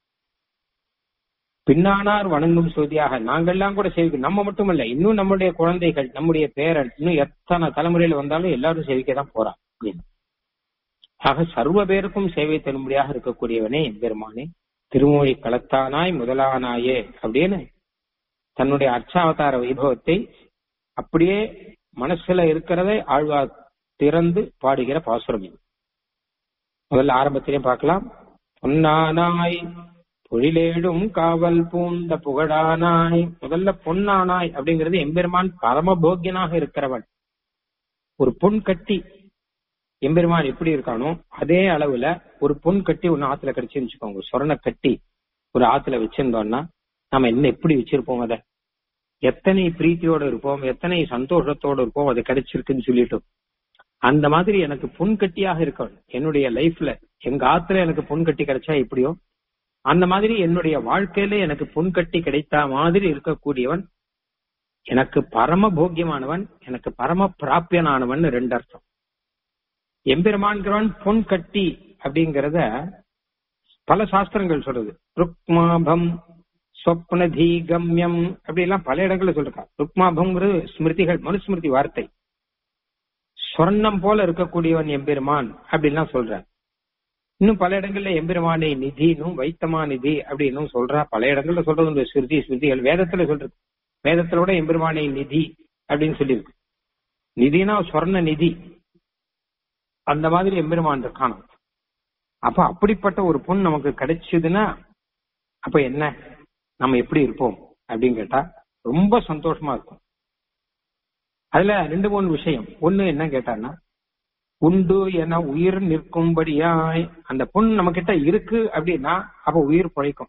பின்னானார் வணங்கும் சோதியாக நாங்கள்லாம் கூட சேவிக்கணும் நம்ம மட்டுமல்ல இன்னும் நம்முடைய குழந்தைகள் நம்முடைய பேரன் இன்னும் எத்தனை தலைமுறையில வந்தாலும் எல்லாரும் சேவிக்க தான் போறான் அப்படின்னு ஆக சர்வ பேருக்கும் சேவை தரும்படியாக இருக்கக்கூடியவனே பெருமானே திருமொழி களத்தானாய் முதலானாயே அப்படின்னு தன்னுடைய அர்ச்சாவதார வைபவத்தை அப்படியே மனசுல இருக்கிறதை ஆழ்வார் திறந்து பாடுகிற பாசுரம் இது முதல்ல ஆரம்பத்திலே பார்க்கலாம் பொன்னானாய் பொழிலேடும் காவல் பூண்ட புகழானாய் முதல்ல பொன்னானாய் அப்படிங்கிறது எம்பெருமான் பரமபோக்கியனாக இருக்கிறவன் ஒரு பொன் கட்டி எம்பெருமான் எப்படி இருக்கானோ அதே அளவுல ஒரு பொன் கட்டி ஒன்னு ஆத்துல கிடைச்சுன்னு வச்சுக்கோங்க சொரண கட்டி ஒரு ஆத்துல வச்சிருந்தோம்னா நாம என்ன எப்படி வச்சிருப்போம் அத எத்தனை பிரீத்தியோட இருப்போம் எத்தனை சந்தோஷத்தோட இருப்போம் அது கிடைச்சிருக்குன்னு சொல்லிட்டு அந்த மாதிரி எனக்கு பொன் கட்டியாக இருக்கணும் என்னுடைய லைஃப்ல எங்க ஆத்துல எனக்கு பொன் கட்டி கிடைச்சா எப்படியோ அந்த மாதிரி என்னுடைய வாழ்க்கையில எனக்கு பொன் கட்டி கிடைத்த மாதிரி இருக்கக்கூடியவன் எனக்கு பரம போக்கியமானவன் எனக்கு பரம பிராப்பியனானவன் ரெண்டு அர்த்தம் எம்பெருமான்கிறவன் பொன் கட்டி அப்படிங்கறத பல சாஸ்திரங்கள் சொல்றது ருக்மாபம் சொப்னதி கம்யம் அப்படி எல்லாம் பல இடங்கள்ல சொல்லிருக்கா ருக்மாபம்ங்கிறது ஸ்மிருதிகள் மனுஸ்மிருதி வார்த்தை சொர்ணம் போல இருக்கக்கூடியவன் எம்பெருமான் அப்படின்லாம் சொல்ற இன்னும் பல இடங்கள்ல எம்பெருமானை நிதினும் வைத்தமா நிதி அப்படின்னு சொல்றா பல இடங்கள்ல சொல்றது இந்த ஸ்மிருதி ஸ்மிருதிகள் வேதத்துல சொல்றது வேதத்துல கூட எம்பெருமானை நிதி அப்படின்னு சொல்லியிருக்கு நிதினா சொர்ண நிதி அந்த மாதிரி எம்பெருமான் இருக்கான அப்ப அப்படிப்பட்ட ஒரு பொண்ணு நமக்கு கிடைச்சதுன்னா அப்ப என்ன நம்ம எப்படி இருப்போம் அப்படின்னு கேட்டா ரொம்ப சந்தோஷமா இருக்கும் அதுல ரெண்டு மூணு விஷயம் ஒண்ணு என்ன கேட்டான்னா உண்டு என உயிர் நிற்கும்படியாய் அந்த பொண் நம்ம கிட்ட இருக்கு அப்படின்னா அப்ப உயிர் பிழைக்கும்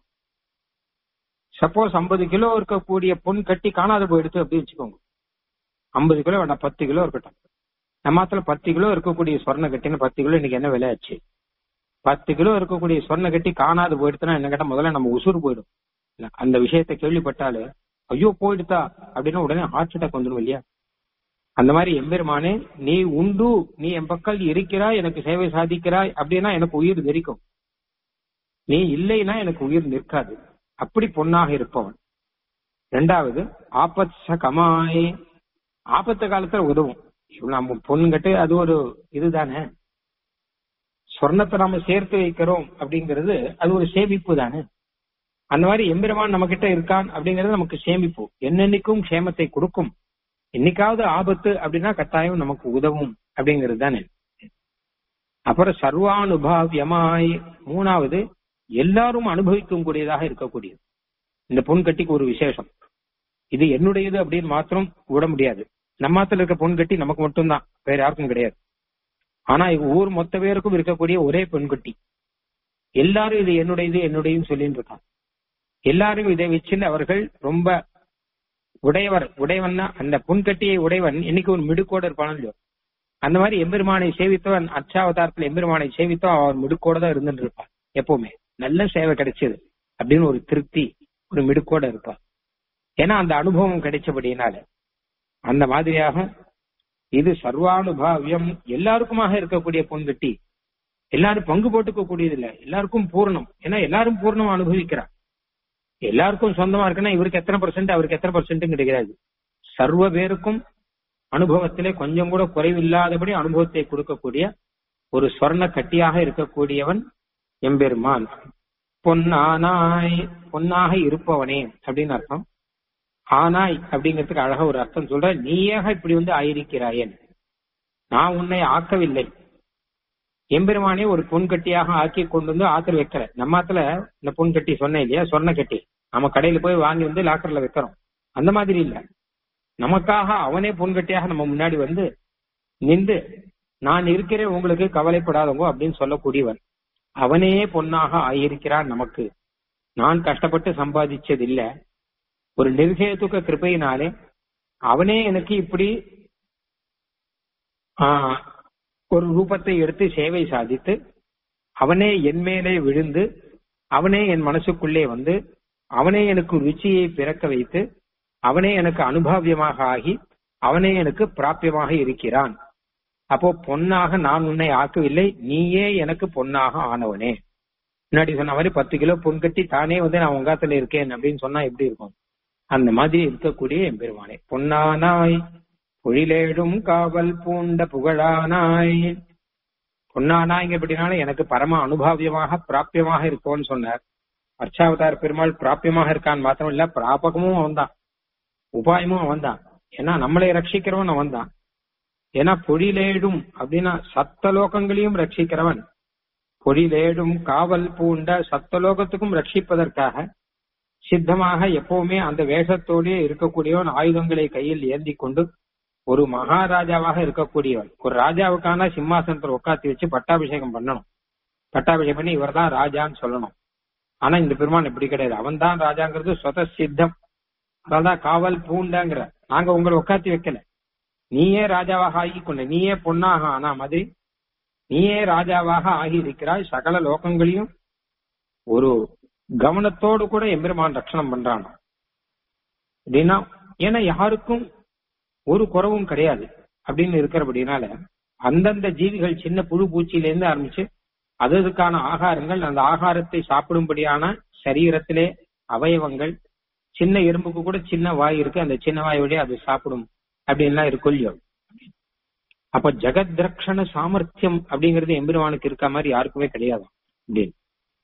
சப்போஸ் ஐம்பது கிலோ இருக்கக்கூடிய பொன் கட்டி காணாத போயிடுத்து அப்படி வச்சுக்கோங்க ஐம்பது கிலோ வேண்டாம் பத்து கிலோ இருக்கட்டும் நம்மாத்துல பத்து கிலோ இருக்கக்கூடிய சொர்ண கட்டின்னு பத்து கிலோ இன்னைக்கு என்ன விலையாச்சு பத்து கிலோ இருக்கக்கூடிய சொர்ண கட்டி காணாது போயிடுச்சுன்னா என்ன கேட்டா முதல்ல நம்ம உசுறு போயிடும் அந்த விஷயத்தை கேள்விப்பட்டாலே ஐயோ போயிடுதா அப்படின்னா உடனே ஹார்ட் அட்டாக் வந்துடும் இல்லையா அந்த மாதிரி எம்பெருமானே நீ உண்டு நீ என் பக்கம் இருக்கிறாய் எனக்கு சேவை சாதிக்கிறாய் அப்படின்னா எனக்கு உயிர் தெரிக்கும் நீ இல்லைன்னா எனக்கு உயிர் நிற்காது அப்படி பொன்னாக இருப்பவன் ரெண்டாவது ஆபத் கமாய் ஆபத்து காலத்துல உதவும் நம்ம பொண்ணுங்கட்டு அது ஒரு இதுதானே சொர்ணத்தை நாம சேர்த்து வைக்கிறோம் அப்படிங்கிறது அது ஒரு சேமிப்பு தானே அந்த மாதிரி எம்பெருமான் நம்ம கிட்ட இருக்கான் அப்படிங்கிறது நமக்கு சேமிப்பு என்னென்னைக்கும் க்ஷேமத்தை கொடுக்கும் என்னைக்காவது ஆபத்து அப்படின்னா கட்டாயம் நமக்கு உதவும் அப்படிங்கிறது தானே அப்புறம் சர்வானுபாவியமாய் மூணாவது எல்லாரும் அனுபவிக்கும் கூடியதாக இருக்கக்கூடியது இந்த பொன் கட்டிக்கு ஒரு விசேஷம் இது என்னுடையது அப்படின்னு மாத்திரம் விட முடியாது நம்மாத்துல இருக்க பொன் கட்டி நமக்கு மட்டும்தான் வேற யாருக்கும் கிடையாது ஆனா இது ஊர் மொத்த பேருக்கும் இருக்கக்கூடிய ஒரே பெண்குட்டி எல்லாரும் இது என்னுடையது என்னுடையதுன்னு சொல்லிட்டு இருக்காங்க எல்லாரும் இதை வச்சுன்னு அவர்கள் ரொம்ப உடையவர் உடையவன்னா அந்த புன்கட்டியை உடையவன் இன்னைக்கு ஒரு மிடுக்கோட இருப்பானோ இல்லையோ அந்த மாதிரி எம்பெருமானை சேவித்தவன் அச்சாவதாரத்துல எம்பெருமானை சேவித்தோ அவர் மிடுக்கோட தான் இருந்துட்டு இருப்பான் எப்பவுமே நல்ல சேவை கிடைச்சது அப்படின்னு ஒரு திருப்தி ஒரு மிடுக்கோட இருப்பான் ஏன்னா அந்த அனுபவம் கிடைச்சபடியினால அந்த மாதிரியாக இது சர்வானுபாவியம் எல்லாருக்குமாக இருக்கக்கூடிய பொன்கட்டி எல்லாரும் பங்கு போட்டுக்க கூடியது இல்ல எல்லாருக்கும் பூர்ணம் ஏன்னா எல்லாரும் பூர்ணம் அனுபவிக்கிறார் எல்லாருக்கும் சொந்தமா இருக்குன்னா இவருக்கு எத்தனை பர்சன்ட் அவருக்கு எத்தனை பர்சன்ட் கிடையாது சர்வ பேருக்கும் அனுபவத்திலே கொஞ்சம் கூட குறைவில்லாதபடி அனுபவத்தை கொடுக்கக்கூடிய ஒரு சொர்ண கட்டியாக இருக்கக்கூடியவன் எம்பெருமான் பொன்னானாய் பொன்னாக இருப்பவனே அப்படின்னு அர்த்தம் ஆனாய் அப்படிங்கிறதுக்கு அழகா ஒரு அர்த்தம் சொல்ற நீயாக இப்படி வந்து ஆயிருக்கிறாயன் நான் உன்னை ஆக்கவில்லை எம்பெருமானே ஒரு பொன்கட்டியாக ஆக்கி கொண்டு வந்து ஆத்துல வைக்கிற நம்ம ஆத்துல இந்த பொன்கட்டி சொன்னேன் இல்லையா சொன்ன கட்டி நம்ம கடையில போய் வாங்கி வந்து லாக்கர்ல வைக்கிறோம் அந்த மாதிரி இல்ல நமக்காக அவனே பொன்கட்டியாக நம்ம முன்னாடி வந்து நின்று நான் இருக்கிறேன் உங்களுக்கு கவலைப்படாதவங்க அப்படின்னு சொல்லக்கூடியவன் அவனே பொன்னாக ஆயிருக்கிறான் நமக்கு நான் கஷ்டப்பட்டு சம்பாதிச்சது இல்ல ஒரு நிர்கேதுக்க கிருப்பையினாலே அவனே எனக்கு இப்படி ஆஹ் ஒரு ரூபத்தை எடுத்து சேவை சாதித்து அவனே என் மேலே விழுந்து அவனே என் மனசுக்குள்ளே வந்து அவனே எனக்கு ருச்சியை பிறக்க வைத்து அவனே எனக்கு அனுபவியமாக ஆகி அவனே எனக்கு பிராபியமாக இருக்கிறான் அப்போ பொன்னாக நான் உன்னை ஆக்கவில்லை நீயே எனக்கு பொன்னாக ஆனவனே முன்னாடி சொன்ன மாதிரி பத்து கிலோ பொன் கட்டி தானே வந்து நான் உங்காத்துல இருக்கேன் அப்படின்னு சொன்னா எப்படி இருக்கும் அந்த மாதிரி இருக்கக்கூடிய என் பெருமானே பொன்னானாய் பொழிலேடும் காவல் பூண்ட புகழானாய் பொன்னானாய்ங்க எப்படினாலும் எனக்கு பரம அனுபாவியமாக பிராபியமாக இருக்கோன்னு சொன்னார் அர்ச்சாவதார பெருமாள் பிராபியமாக இருக்கான்னு மாத்திரம் இல்ல பிராபகமும் அவன்தான் உபாயமும் அவன்தான் ஏன்னா நம்மளை ரட்சிக்கிறவன் அவன்தான் ஏன்னா பொழிலேடும் அப்படின்னா சத்தலோகங்களையும் ரட்சிக்கிறவன் பொழிலேடும் காவல் பூண்ட சத்தலோகத்துக்கும் ரட்சிப்பதற்காக சித்தமாக எப்பவுமே அந்த வேஷத்தோடே இருக்கக்கூடியவன் ஆயுதங்களை கையில் ஏந்தி கொண்டு ஒரு மகாராஜாவாக இருக்கக்கூடியவன் ஒரு ராஜாவுக்கான சிம்மாசனத்தில் உட்காத்தி வச்சு பட்டாபிஷேகம் பண்ணணும் பட்டாபிஷேகம் பண்ணி இவர் தான் ராஜான்னு சொல்லணும் ஆனா இந்த பெருமான் எப்படி கிடையாது அவன் தான் ராஜாங்கிறது சொத சித்தம் அதான் காவல் பூண்டங்கிற நாங்க உங்களை உட்காத்தி வைக்கல நீயே ராஜாவாக ஆகி கொண்ட நீயே பொன்னாக ஆனா மாதிரி நீயே ராஜாவாக ஆகி இருக்கிறாய் சகல லோகங்களையும் ஒரு கவனத்தோடு கூட எம்பெருமான் ரட்சணம் பண்றான் அப்படின்னா ஏன்னா யாருக்கும் ஒரு குறவும் கிடையாது அப்படின்னு இருக்கிறபடினால அந்தந்த ஜீவிகள் சின்ன புழு பூச்சியில இருந்து ஆரம்பிச்சு அதற்கான ஆகாரங்கள் அந்த ஆகாரத்தை சாப்பிடும்படியான சரீரத்திலே அவயவங்கள் சின்ன எறும்புக்கு கூட சின்ன வாய் இருக்கு அந்த சின்ன வாய் வழியா அது சாப்பிடும் அப்படின்லாம் இருக்கும் இல்லையோ அப்ப ஜெகத் ரக்ஷண சாமர்த்தியம் அப்படிங்கிறது எம்பெருமானுக்கு இருக்க மாதிரி யாருக்குமே கிடையாது அப்படின்னு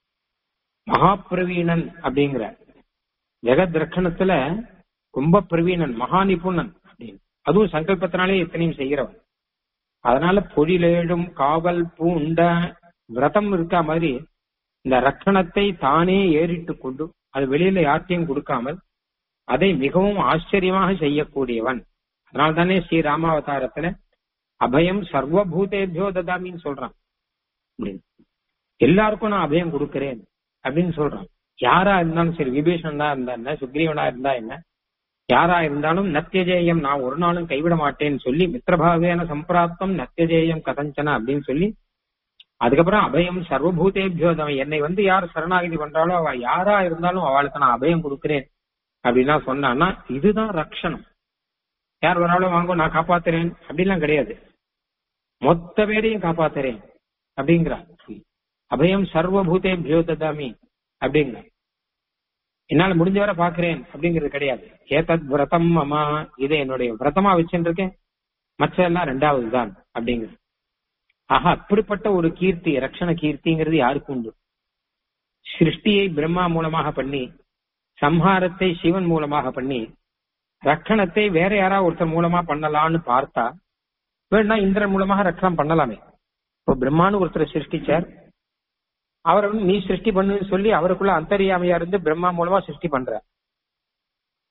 மகாபிரவீணன் அப்படிங்கிற ஜெகத் ரக்ஷணத்துல ரொம்ப பிரவீணன் மகா நிபுணன் அப்படின்னு அதுவும் சங்கல்பத்தினாலே எத்தனையும் செய்கிறவன் அதனால பொழிலேடும் காவல் பூண்ட விரதம் இருக்கா மாதிரி இந்த ரக்கணத்தை தானே ஏறிட்டு கொண்டு அது வெளியில யார்ட்டையும் கொடுக்காமல் அதை மிகவும் ஆச்சரியமாக செய்யக்கூடியவன் அதனால தானே ஸ்ரீ ராமாவதாரத்துல அபயம் சர்வபூதேபியோ ததாமின்னு சொல்றான் அப்படின்னு. எல்லாருக்கும் நான் அபயம் கொடுக்கிறேன் அப்படின்னு சொல்றான் யாரா இருந்தாலும் சரி விபீஷணன் தான் இருந்தா என்ன சுக்ரீவனா இருந்தா என்ன யாரா இருந்தாலும் நத்தியஜேயம் நான் ஒரு நாளும் கைவிட மாட்டேன்னு சொல்லி மித்திரபாவேன சம்பிராப்தம் நத்தியஜேயம் கதஞ்சன அப்படின்னு சொல்லி அதுக்கப்புறம் அபயம் சர்வபூதேபியோதம் என்னை வந்து யார் சரணாகதி பண்றாளோ அவ யாரா இருந்தாலும் அவளுக்கு நான் அபயம் கொடுக்கிறேன் அப்படின்னா சொன்னான்னா இதுதான் ரக்ஷணம் யார் வராலும் வாங்க நான் காப்பாத்துறேன் அப்படிலாம் கிடையாது மொத்த பேரையும் காப்பாத்துறேன் அப்படிங்கிறார் அபயம் சர்வபூதேபியோ ததாமி அப்படிங்கிறார் என்னால முடிஞ்சவரை பாக்குறேன் அப்படிங்கிறது கிடையாது ஏதத் விரதம் அம்மா இதை என்னுடைய விரதமா வச்சுட்டு இருக்கேன் மற்றதெல்லாம் ரெண்டாவது தான் அப்படிங்கிறது ஆக அப்படிப்பட்ட ஒரு கீர்த்தி ரக்ஷண கீர்த்திங்கிறது யாருக்கு உண்டு சிருஷ்டியை பிரம்மா மூலமாக பண்ணி சம்ஹாரத்தை சிவன் மூலமாக பண்ணி ரக்கணத்தை வேற யாராவது ஒருத்தர் மூலமா பண்ணலாம்னு பார்த்தா வேணா இந்திரன் மூலமாக ரக்கணம் பண்ணலாமே இப்போ பிரம்மான்னு ஒருத்தர் சிருஷ்டிச்சார் அவரை வந்து நீ சிருஷ்டி பண்ணுன்னு சொல்லி அவருக்குள்ள அந்தரியாமையா இருந்து பிரம்மா மூலமா சிருஷ்டி பண்ற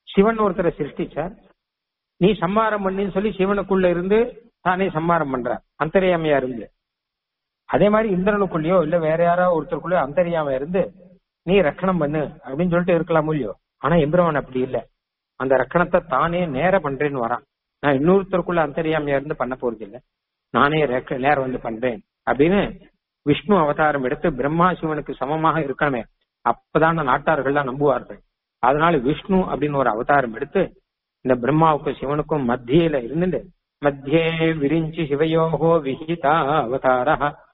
சிவன் ஒருத்தரை சிருஷ்டிச்சார் நீ சம்மாரம் பண்ணின்னு சொல்லி சிவனுக்குள்ள இருந்து தானே சம்மாரம் பண்ற அந்தரியாமையா இருந்து அதே மாதிரி இந்திரனுக்குள்ளயோ இல்ல வேற யாரோ ஒருத்தருக்குள்ளயோ அந்தரியாம இருந்து நீ ரக்கணம் பண்ணு அப்படின்னு சொல்லிட்டு இருக்கலாம் இல்லையோ ஆனா எம்பிரவன் அப்படி இல்ல அந்த ரக்கணத்தை தானே நேர பண்றேன்னு வரான் நான் இன்னொருத்தருக்குள்ள அந்தரியாமையா இருந்து பண்ண போறது இல்ல நானே ரெக்க- நேரம் வந்து பண்றேன் அப்படின்னு விஷ்ணு அவதாரம் எடுத்து பிரம்மா சிவனுக்கு சமமாக இருக்கணுமே அப்பதான் நாட்டார்கள்லாம் நம்புவார்கள் அதனால விஷ்ணு அப்படின்னு ஒரு அவதாரம் எடுத்து இந்த பிரம்மாவுக்கும் சிவனுக்கும் மத்தியில இருந்துட்டு மத்தியே விரிஞ்சி சிவயோகோ விஹிதா அவதாரா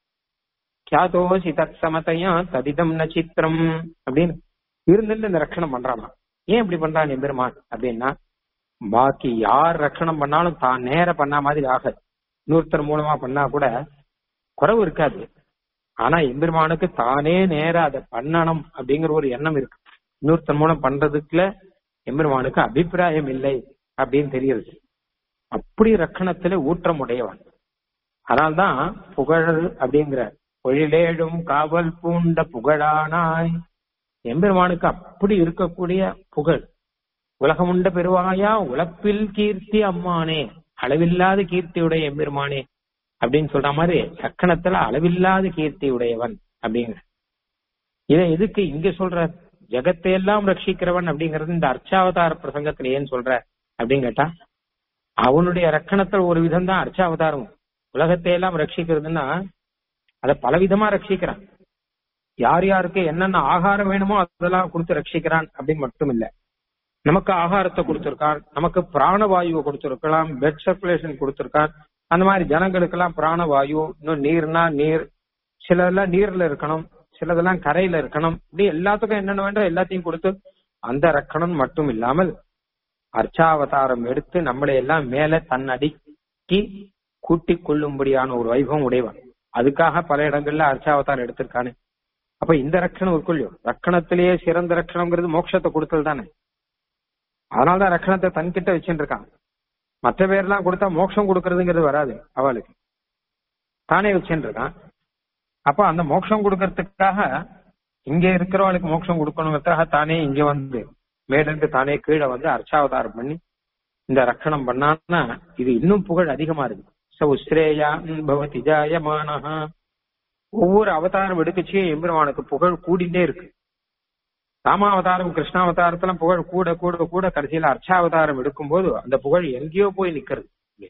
கியாதோசி தத் சமதையா ததிதம் ந சித்திரம் அப்படின்னு இருந்துட்டு இந்த ரட்சணம் பண்றானா ஏன் இப்படி பண்றான் எம்பெருமான் அப்படின்னா பாக்கி யார் ரட்சணம் பண்ணாலும் தான் நேர பண்ண மாதிரி ஆகாது இன்னொருத்தர் மூலமா பண்ணா கூட குறவு இருக்காது ஆனா எம்பெருமானுக்கு தானே நேர அதை பண்ணணும் அப்படிங்கிற ஒரு எண்ணம் இருக்கு இன்னொருத்தர் மூலம் பண்றதுக்குள்ள எம்பெருமானுக்கு அபிப்பிராயம் இல்லை அப்படின்னு தெரியுது அப்படி ரக்கணத்துல ஊற்றம் உடையவன் அதனால்தான் புகழ் அப்படிங்கிற பொழிலேழும் காவல் பூண்ட புகழானாய் எம்பெருமானுக்கு அப்படி இருக்கக்கூடிய புகழ் உலகமுண்ட பெருவாயா உழப்பில் கீர்த்தி அம்மானே அளவில்லாத கீர்த்தியுடைய எம்பெருமானே அப்படின்னு சொல்ற மாதிரி சக்கனத்துல அளவில்லாத கீர்த்தி உடையவன் அப்படிங்கிற இதை எதுக்கு இங்க சொல்ற ஜெகத்தை எல்லாம் ரட்சிக்கிறவன் அப்படிங்கறது இந்த அர்ச்சாவதார பிரசங்கத்துல ஏன் சொல்ற அப்படின்னு கேட்டா அவனுடைய ரக்கணத்துல ஒரு விதம் தான் அர்ச்சாவதாரம் உலகத்தை எல்லாம் ரட்சிக்கிறதுன்னா அதை பலவிதமா ரட்சிக்கிறான் யார் யாருக்கு என்னென்ன ஆகாரம் வேணுமோ அதெல்லாம் கொடுத்து ரட்சிக்கிறான் அப்படின்னு மட்டும் இல்ல நமக்கு ஆகாரத்தை கொடுத்திருக்கான் நமக்கு பிராணவாயுவை கொடுத்திருக்கலாம் பெட் சர்க்குலேஷன் கொடுத்திருக்கான் அந்த மாதிரி ஜனங்களுக்கெல்லாம் பிராணவாயு இன்னும் நீர்னா நீர் சிலதெல்லாம் நீர்ல இருக்கணும் சிலதெல்லாம் கரையில இருக்கணும் இப்படி எல்லாத்துக்கும் என்னென்ன வேண்டோ எல்லாத்தையும் கொடுத்து அந்த ரக்கணம் மட்டும் இல்லாமல் அர்ச்சாவதாரம் எடுத்து நம்மளை எல்லாம் மேல தன் அடிக்கி கூட்டிக் கொள்ளும்படியான ஒரு வைபவம் உடையவன் அதுக்காக பல இடங்கள்ல அர்ச்சாவதாரம் எடுத்திருக்கானே அப்ப இந்த ரக்கணம் இருக்குள்ளோ ரக்கணத்திலேயே சிறந்த ரக்கணம்ங்கிறது மோட்சத்தை கொடுத்தது தானே அதனாலதான் ரக்கணத்தை தன்கிட்ட வச்சுட்டு இருக்கான் மற்ற பேர்லாம் கொடுத்தா மோட்சம் கொடுக்கறதுங்கிறது வராது அவளுக்கு தானே வச்சுட்டு இருக்கான் அப்ப அந்த மோட்சம் கொடுக்கறதுக்காக இங்க இருக்கிறவளுக்கு மோட்சம் கொடுக்கணுங்கிறதுக்காக தானே இங்க வந்து மேலிருந்து தானே கீழே வந்து அர்ச்சாவதாரம் பண்ணி இந்த ரக்கணம் பண்ணான்னா இது இன்னும் புகழ் அதிகமா இருக்கு ச உஸ்ரேயா பவதி ஜாயமானஹா ஒவ்வொரு அவதாரம் எடுக்கச்சே எம்பெருமானுக்கு புகழ் கூடிண்டே இருக்கு ராமாவதாரம் கிருஷ்ணாவதாரத்துல புகழ் கூட கூட கூட கடைசியில அர்ச்சாவதாரம் எடுக்கும்போது அந்த புகழ் எங்கேயோ போய் நிக்கிறது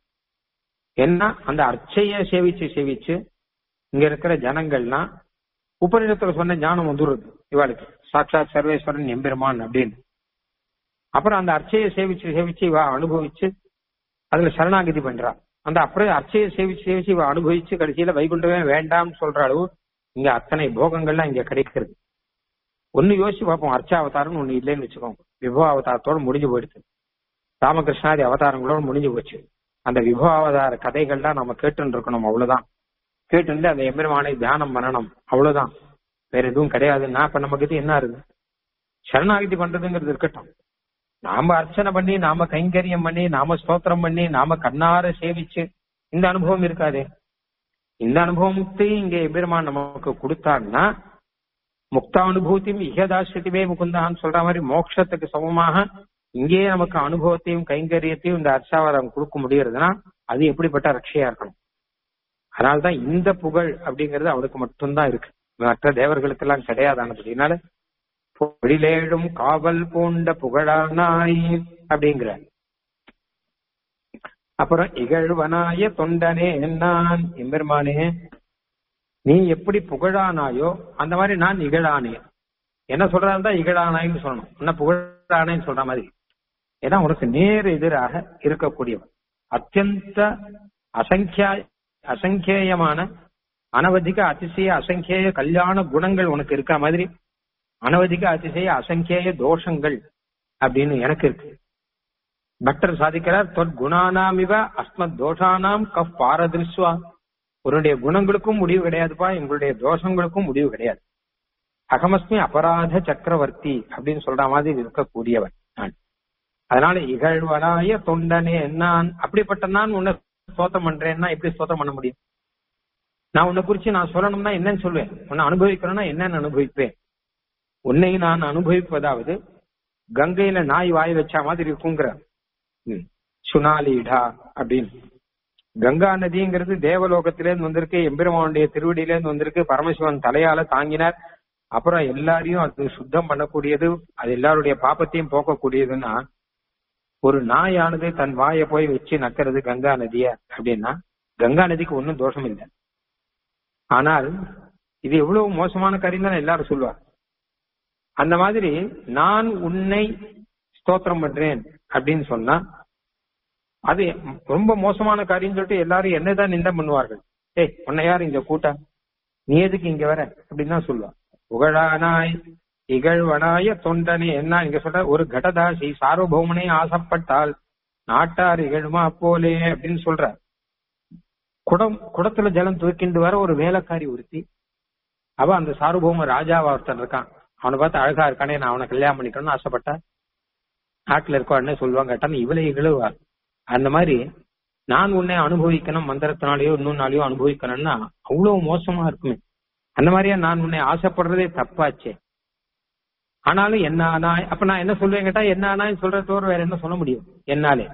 ஏன்னா அந்த அர்ச்சைய சேவிச்சு சேவிச்சு இங்க இருக்கிற ஜனங்கள்லாம் உபநிடத்துல சொன்ன ஞானம் வந்துடுறது இவாளுக்கு சாட்சாத் சர்வேஸ்வரன் எம்பெருமான் அப்படின்னு அப்புறம் அந்த அர்ச்சையை சேவிச்சு சேவிச்சு இவ அனுபவிச்சு அதுல சரணாகதி பண்றா அந்த அப்புறம் அர்ச்சையை சேவிச்சு சேவிச்சு இவ அனுபவிச்சு கடைசியில வைகுண்டமே வேண்டாம்னு சொல்ற அளவு இங்க அத்தனை போகங்கள்லாம் இங்க கிடைக்கிறது ஒன்னு யோசிச்சு பார்ப்போம் அர்ச்சாவதாரம்னு ஒண்ணு இல்லைன்னு வச்சுக்கோங்க விபவ அவதாரத்தோட முடிஞ்சு போயிடுது ராமகிருஷ்ணாதி அவதாரங்களோட முடிஞ்சு போச்சு அந்த விபவ அவதார கதைகள்லாம் நம்ம கேட்டுன்னு இருக்கணும் அவ்வளவுதான் கேட்டு அந்த எம்பெருமானை தியானம் பண்ணணும் அவ்வளவுதான் வேற எதுவும் கிடையாதுன்னா அப்ப நமக்கு இது என்ன இருக்கு சரணாகதி பண்றதுங்கிறது இருக்கட்டும் நாம அர்ச்சனை பண்ணி நாம கைங்கரியம் பண்ணி நாம ஸ்தோத்திரம் பண்ணி நாம கண்ணார சேவிச்சு இந்த அனுபவம் இருக்காதே இந்த அனுபவத்தையும் இங்க எம்பெருமான் நமக்கு கொடுத்தான்னா முக்தானுபூத்தியும் இகதாசியத்திவே முகுந்தான்னு சொல்ற மாதிரி மோட்சத்துக்கு சமமாக இங்கேயே நமக்கு அனுபவத்தையும் கைங்கரியத்தையும் இந்த அர்ச்சாவரம் கொடுக்க முடியறதுன்னா அது எப்படிப்பட்ட ரட்சையா இருக்கணும் அதனால்தான் இந்த புகழ் அப்படிங்கிறது அவனுக்கு மட்டும்தான் இருக்கு மற்ற தேவர்களுக்கெல்லாம் கிடையாதானபடினால பொழிலேழும் காவல் பூண்ட புகழானாய் அப்படிங்கிற அப்புறம் இகழ்வனாய தொண்டனே நான் எம்பெருமானே நீ எப்படி புகழானாயோ அந்த மாதிரி நான் இகழானேன் என்ன சொல்றதா இகழானாய்னு சொல்லணும் என்ன புகழானேன்னு சொல்ற மாதிரி ஏன்னா உனக்கு நேர் எதிராக இருக்கக்கூடியவன் அத்தியந்த அசங்கியா அசங்கேயமான அனவதிக அதிசய அசங்கேய கல்யாண குணங்கள் உனக்கு இருக்க மாதிரி அனவதிக அதிசய அசங்கேய தோஷங்கள் அப்படின்னு எனக்கு இருக்கு பக்தர் சாதிக்கிறார் தொட் குணானாம் இவ அஸ்மத் தோஷானாம் கஃப் பாரதிருஷ்வா உன்னுடைய குணங்களுக்கும் முடிவு கிடையாதுப்பா எங்களுடைய தோஷங்களுக்கும் முடிவு கிடையாது அகமஸ்மி அபராத சக்கரவர்த்தி அப்படின்னு சொல்ற மாதிரி இருக்கக்கூடியவன் நான் அதனால இகழ்வனாய தொண்டனே நான் அப்படிப்பட்ட நான் உன்னை ஸ்தோத்திரம் பண்றேன்னா எப்படி ஸ்தோத்திரம் பண்ண முடியும் நான் உன்னை குறிச்சு நான் சொல்லணும்னா என்னன்னு சொல்லுவேன் உன்னை அனுபவிக்கணும்னா என்னன்னு அனுபவிப்பேன் உன்னை நான் அனுபவிப்பதாவது கங்கையில நாய் வாய் வச்ச மாதிரி இருக்குங்கிற ம். சுனாலீடா அப்படின்னு கங்கா நதிங்கிறது தேவலோகத்திலேருந்து வந்திருக்கு எம்பெருமானுடைய திருவடியிலேருந்து வந்திருக்கு பரமசிவன் தலையால தாங்கினார் அப்புறம் எல்லாரையும் அது சுத்தம் பண்ணக்கூடியது அது எல்லாருடைய பாப்பத்தையும் போக்கக்கூடியதுன்னா ஒரு நாயானது தன் வாயை போய் வச்சு நக்கிறது கங்கா நதிய அப்படின்னா கங்கா நதிக்கு ஒன்றும் தோஷம் இல்லை ஆனால் இது எவ்வளவு மோசமான காரியம் தான் எல்லாரும் சொல்லுவார் அந்த மாதிரி நான் உன்னை ஸ்தோத்திரம் பண்றேன் அப்படின்னு சொன்னா அது ரொம்ப மோசமான காரியம் சொல்லிட்டு எல்லாரும் என்னதான் நிந்தம் பண்ணுவார்கள் ஏய் உன்னை யார் இங்க கூட்டா நீ எதுக்கு இங்க வர அப்படின்னு தான் சொல்லுவா புகழானாய் இகழ்வனாய தொண்டனே என்ன இங்க சொல்ற ஒரு கடதாசி சார்வபௌமனே ஆசைப்பட்டால் நாட்டார் இகழுமா போலே அப்படின்னு சொல்ற குடம் குடத்துல ஜலம் தூக்கிண்டு வர ஒரு வேலைக்காரி ஒருத்தி அவ அந்த சார்வபௌம ராஜாவா ஒருத்தன் இருக்கான் அவனை பார்த்து அழகா இருக்கானே நான் அவனை கல்யாணம் பண்ணிக்கணும்னு ஆசைப்பட்டா நாட்டுல இருக்கவான்னு சொல்லுவாங்க கேட்டான்னு இவளை இகழுவார் அந்த மாதிரி நான் உன்னை அனுபவிக்கணும் மந்திரத்தினாலேயோ இன்னொன்னாலேயோ அனுபவிக்கணும்னா அவ்வளவு மோசமா இருக்குமே அந்த மாதிரியா நான் உன்னை ஆசைப்படுறதே தப்பாச்சே ஆனாலும் என்ன ஆனாய் அப்ப நான் என்ன சொல்லுவேன் கேட்டா என்ன ஆனாய் சொல்றத தவிர வேற என்ன சொல்ல முடியும் என்னாலே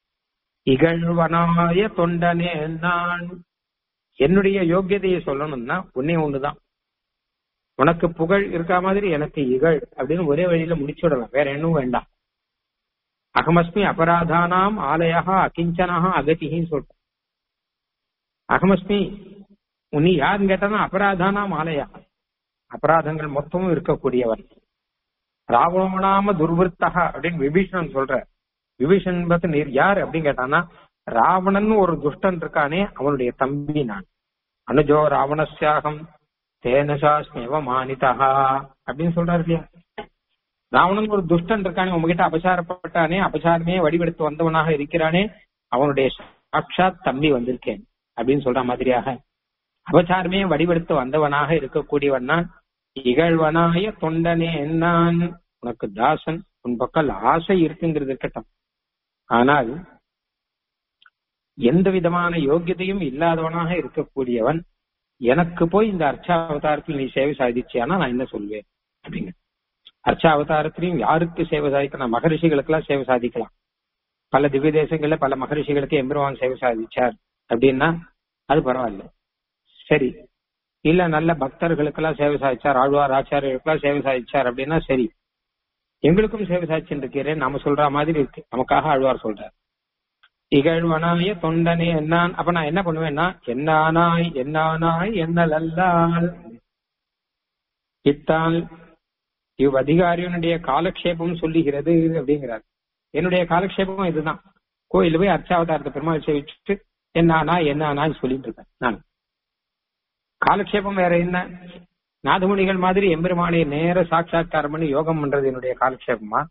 இகழ்வனாய தொண்டனே நான் என்னுடைய யோக்கியதையை சொல்லணும்னா ஒன்னே ஒண்ணுதான் உனக்கு புகழ் இருக்கா மாதிரி எனக்கு இகழ் அப்படின்னு ஒரே வழியில முடிச்சு விடலாம் வேற என்னவும் வேண்டாம் அகமஸ்மி அபராதானாம் ஆலயா அகிஞ்சனாக அகதின்னு சொல்ற அகமஸ்மி நீ யாருன்னு கேட்டானா அபராதானாம் ஆலயா அபராதங்கள் மொத்தமும் இருக்கக்கூடியவன் ராவணாம துர்வருத்தகா அப்படின்னு விபீஷணன் சொல்ற விபீஷன் பார்த்து நீர் யார் அப்படின்னு கேட்டானா ராவணன் ஒரு துஷ்டன் இருக்கானே அவனுடைய தம்பி நான் அனுஜோ ராவணஸ்யாகம் தேனசாஸ்மேவ மானிதா அப்படின்னு சொல்றாரு இல்லையா ராவணன் ஒரு துஷ்டன் இருக்கானே உங்ககிட்ட அபசாரப்பட்டானே அபசாரமே வடிவெடுத்து வந்தவனாக இருக்கிறானே அவனுடைய சாட்சாத் தம்பி வந்திருக்கேன் அப்படின்னு சொல்ற மாதிரியாக அபசாரமே வடிவெடுத்து வந்தவனாக இருக்கக்கூடியவன் நான் இகழ்வனாய தொண்டனே நான் உனக்கு தாசன் உன் பக்கம் ஆசை இருக்குங்கிறது இருக்கட்டும் ஆனால் எந்த விதமான யோகியதையும் இல்லாதவனாக இருக்கக்கூடியவன் எனக்கு போய் இந்த அர்ச்சாவதாரத்தில் நீ சேவை சாதிச்சியானா நான் என்ன சொல்வேன் அப்படிங்க அர்ச்சாவதாரத்திலையும் யாருக்கு சேவை சாதிக்கலாம் மகரிஷிகளுக்கு எல்லாம் சேவை சாதிக்கலாம் பல திவ்ய தேசங்கள்ல பல மகரிஷிகளுக்கு எம்பெருமான் சேவை சாதிச்சார் அப்படின்னா அது பரவாயில்ல சரி இல்ல நல்ல பக்தர்களுக்கெல்லாம் சேவை சாதிச்சார் ஆழ்வார் ஆச்சாரியர்களுக்கெல்லாம் சேவை சாதிச்சார் அப்படின்னா சரி எங்களுக்கும் சேவை சாதிச்சுட்டு இருக்கிறேன் நாம சொல்ற மாதிரி இருக்கு நமக்காக ஆழ்வார் சொல்றார் இகழ்வனாய தொண்டனே என்னான் அப்ப நான் என்ன பண்ணுவேன்னா என்னானாய் என்னானாய் என்னலல்லால் இத்தால் இவ் அதிகாரியனுடைய காலக்ஷேபம் சொல்லுகிறது அப்படிங்கிறார் என்னுடைய காலக்ஷேபம் இதுதான் கோயில போய் அர்ச்சாவதாரத்தை பெருமாள் சேவிச்சுட்டு என்னானா என்னானான்னு சொல்லிட்டு இருக்கேன் நான் காலக்ஷேபம் வேற என்ன நாதமுனிகள் மாதிரி எம்பெருமானை நேர சாட்சா்காரம் பண்ணி யோகம் பண்றது என்னுடைய காலக்ஷேபமா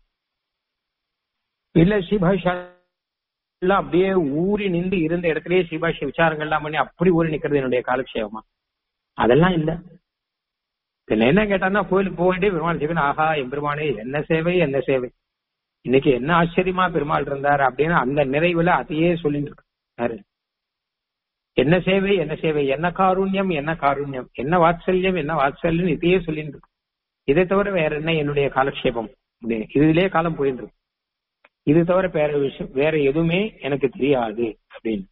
இல்ல ஸ்ரீபாஷா எல்லாம் அப்படியே ஊறி நின்று இருந்த இடத்துலயே ஸ்ரீபாஷி விசாரங்கள் எல்லாம் பண்ணி அப்படி ஊறி நிக்கிறது என்னுடைய காலக்ஷேபமா அதெல்லாம் இல்ல பின்ன என்ன கேட்டான்னா கோயிலுக்கு போக வேண்டிய பெருமாள் சேவை ஆஹா எம்பெருமானே என்ன சேவை என்ன சேவை இன்னைக்கு என்ன ஆச்சரியமா பெருமாள் இருந்தாரு அப்படின்னு அந்த நிறைவுல அதையே சொல்லிட்டு இருக்காரு என்ன சேவை என்ன சேவை என்ன காருண்யம் என்ன காருண்யம் என்ன வாத்சல்யம் என்ன வாத்சல்யம் இதையே சொல்லிட்டு இருக்கு இதை தவிர வேற என்ன என்னுடைய காலக்ஷேபம் இதுலயே காலம் போயிட்டு இருக்கு இது தவிர வேற விஷயம் வேற எதுவுமே எனக்கு தெரியாது அப்படின்னு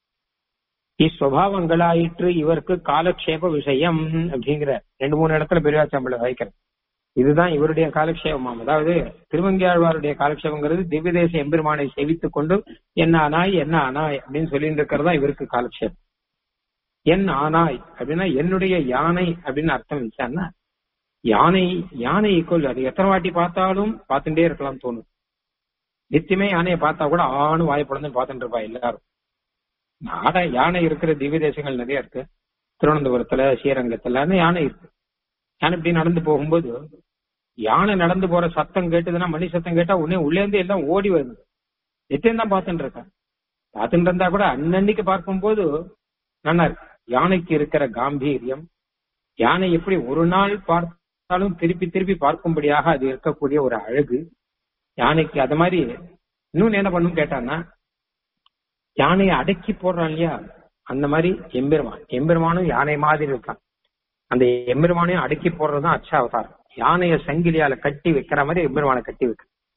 இஸ்வபாவங்களாயிற்று இவருக்கு காலக்ஷேப விஷயம் அப்படிங்கிற ரெண்டு மூணு இடத்துல பெரியாச்சம்பள வைக்கிறேன் இதுதான் இவருடைய காலக்ஷேபமாம் அதாவது திருவங்கியாழ்வாருடைய காலக்ஷேபங்கிறது திவ்ய தேச எம்பெருமானை செவித்துக் கொண்டு என்ன ஆனாய் என்ன ஆனாய் அப்படின்னு சொல்லிட்டு இருக்கிறதா இவருக்கு காலக்ஷேபம் என் ஆனாய் அப்படின்னா என்னுடைய யானை அப்படின்னு அர்த்தம் வச்சான்னா யானை யானை ஈக்குவல் அது எத்தனை வாட்டி பார்த்தாலும் பார்த்துட்டே இருக்கலாம் தோணும் நித்தியமே யானையை பார்த்தா கூட ஆணு வாய் பிறந்து பார்த்துட்டு இருப்பா எல்லாரும் நாட யானை இருக்கிற திவ்ய தேசங்கள் நிறைய இருக்கு திருவனந்தபுரத்துல ஸ்ரீரங்கத்துல யானை இருக்கு யானை இப்படி நடந்து போகும்போது யானை நடந்து போற சத்தம் கேட்டதுன்னா மணி சத்தம் கேட்டா உடனே உள்ளே இருந்து எல்லாம் ஓடி வருது நித்தியம் தான் பார்த்துட்டு இருக்கேன் பார்த்துட்டு இருந்தா கூட அன்னன்னைக்கு பார்க்கும்போது நல்லா இருக்கு யானைக்கு இருக்கிற காம்பீரியம் யானை எப்படி ஒரு நாள் பார்த்தாலும் திருப்பி திருப்பி பார்க்கும்படியாக அது இருக்கக்கூடிய ஒரு அழகு யானைக்கு அது மாதிரி இன்னொன்னு என்ன பண்ணும் கேட்டான்னா யானையை அடக்கி போடுறான் இல்லையா அந்த மாதிரி எம்பெருமான் எம்பெருமானும் யானை மாதிரி இருக்கான் அந்த எம்பெருமானையும் அடக்கி போடுறதுதான் அச்சாவதாரம் யானைய சங்கிலியால கட்டி வைக்கிற மாதிரி எம்பெருமானை கட்டி வைக்க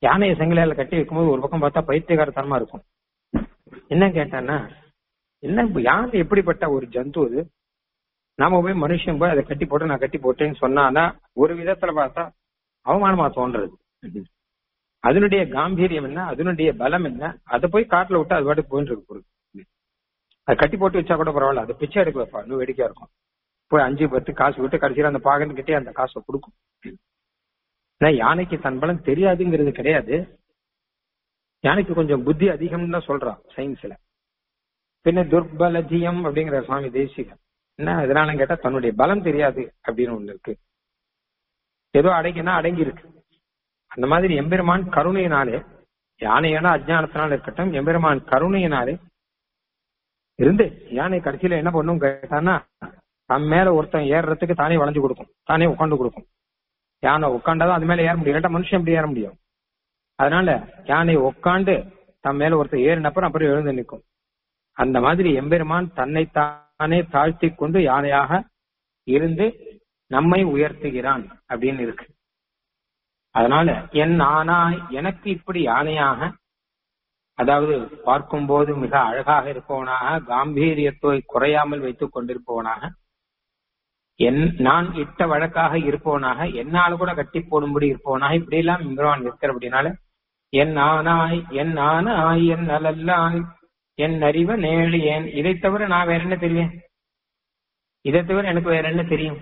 யானையை செங்கலையால கட்டி வைக்கும்போது ஒரு பக்கம் பார்த்தா பைத்தியகாரத்தனமா இருக்கும் என்ன கேட்டான்னா என்ன இப்ப யானை எப்படிப்பட்ட ஒரு ஜந்து அது நாம போய் மனுஷன் போய் அதை கட்டி போட்டு நான் கட்டி போட்டேன்னு சொன்னானா ஒரு விதத்துல பார்த்தா அவமானமா தோன்றது அதனுடைய காம்பீரியம் என்ன அதனுடைய பலம் என்ன அதை போய் காட்டுல விட்டு அது பாட்டுக்கு போயிட்டு இருக்கு பொருள் அது கட்டி போட்டு வச்சா கூட பரவாயில்ல அது பிச்சை எடுக்க வைப்பா இன்னும் வேடிக்கையா இருக்கும் போய் அஞ்சு பத்து காசு விட்டு கடைசியில அந்த பாகன் கிட்டே அந்த காசை கொடுக்கும் ஏன்னா யானைக்கு தன் பலம் தெரியாதுங்கிறது கிடையாது யானைக்கு கொஞ்சம் புத்தி அதிகம்னு தான் சொல்றான் சயின்ஸ்ல பின்ன துர்பலஜியம் அப்படிங்கிற சுவாமி தேசிகன் என்ன இதனால கேட்டா தன்னுடைய பலம் தெரியாது அப்படின்னு ஒண்ணு இருக்கு ஏதோ அடங்கினா அடங்கி இருக்கு அந்த மாதிரி எம்பெருமான் கருணையினாலே யானையான அஜ்ஞானத்தினால இருக்கட்டும் எம்பெருமான் கருணையினாலே இருந்து யானை கடைசியில என்ன பண்ணும் கேட்டான்னா தன் மேல ஒருத்தன் ஏறுறதுக்கு தானே வளைஞ்சு கொடுக்கும் தானே உட்காந்து கொடுக்கும் யானை உட்காண்டாதான் அது மேல ஏற முடியும் இல்லாட்டா மனுஷன் எப்படி ஏற முடியும் அதனால யானை உட்காண்டு தன் மேல ஒருத்தர் ஏறினப்பறம் அப்புறம் எழுந்து நிற்கும் அந்த மாதிரி எம்பெருமான் தன்னை தானே தாழ்த்தி கொண்டு யானையாக இருந்து நம்மை உயர்த்துகிறான் அப்படின்னு இருக்கு அதனால என் ஆனாய் எனக்கு இப்படி யானையாக அதாவது பார்க்கும்போது மிக அழகாக இருப்பவனாக காம்பீரியத்தை குறையாமல் வைத்துக் கொண்டிருப்பவனாக என் நான் இட்ட வழக்காக இருப்பவனாக என்னால் கூட கட்டி போடும்படி இருப்பவனாக இப்படி எல்லாம் இம்பெருமான் இருக்கிற அப்படின்னால என் ஆனாய் என் ஆனாய் என் நலல்லாய் என் அறிவ நேழி ஏன் இதை தவிர நான் வேற என்ன தெரியும் இதை தவிர எனக்கு வேற என்ன தெரியும்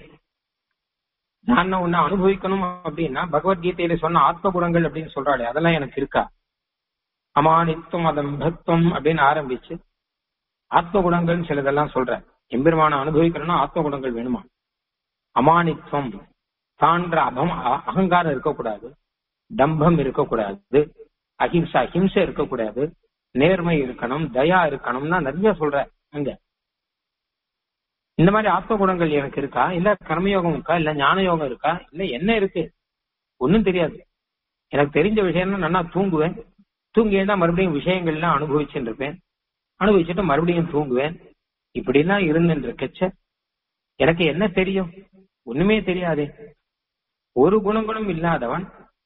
நான் உன்னை அனுபவிக்கணும் அப்படின்னா பகவத்கீதையில சொன்ன ஆத்ம குணங்கள் அப்படின்னு சொல்றாளே அதெல்லாம் எனக்கு இருக்கா அமானித்துவம் அதம் பக்தம் அப்படின்னு ஆரம்பிச்சு ஆத்ம குணங்கள் சிலதெல்லாம் சொல்ற எம்பெருமான அனுபவிக்கணும்னா ஆத்ம குணங்கள் வேணுமா அமானித்துவம் தான்ற அபம் அ- அகங்காரம் இருக்கக்கூடாது டம்பம் இருக்கக்கூடாது அஹிம்சா ஹிம்சை இருக்கக்கூடாது நேர்மை இருக்கணும் தயா இருக்கணும்னா நிறைய சொல்ற அங்க இந்த மாதிரி ஆத்ம குணங்கள் எனக்கு இருக்கா இல்ல கர்மயோகம் இருக்கா இல்ல ஞான யோகம் இருக்கா இல்ல என்ன இருக்கு ஒண்ணும் தெரியாது எனக்கு தெரிஞ்ச விஷயம்னா நல்லா தூங்குவேன் தூங்கி எழுந்தா மறுபடியும் விஷயங்கள்லாம் அனுபவிச்சுட்டு இருப்பேன் அனுபவிச்சுட்டு மறுபடியும் தூங்குவேன் இப்படிலாம் இருந்துட்டு இருக்கச்ச எனக்கு என்ன தெரியும் ஒண்ணுமே தெரியாதே ஒரு குணங்களும் இல்லாதவன்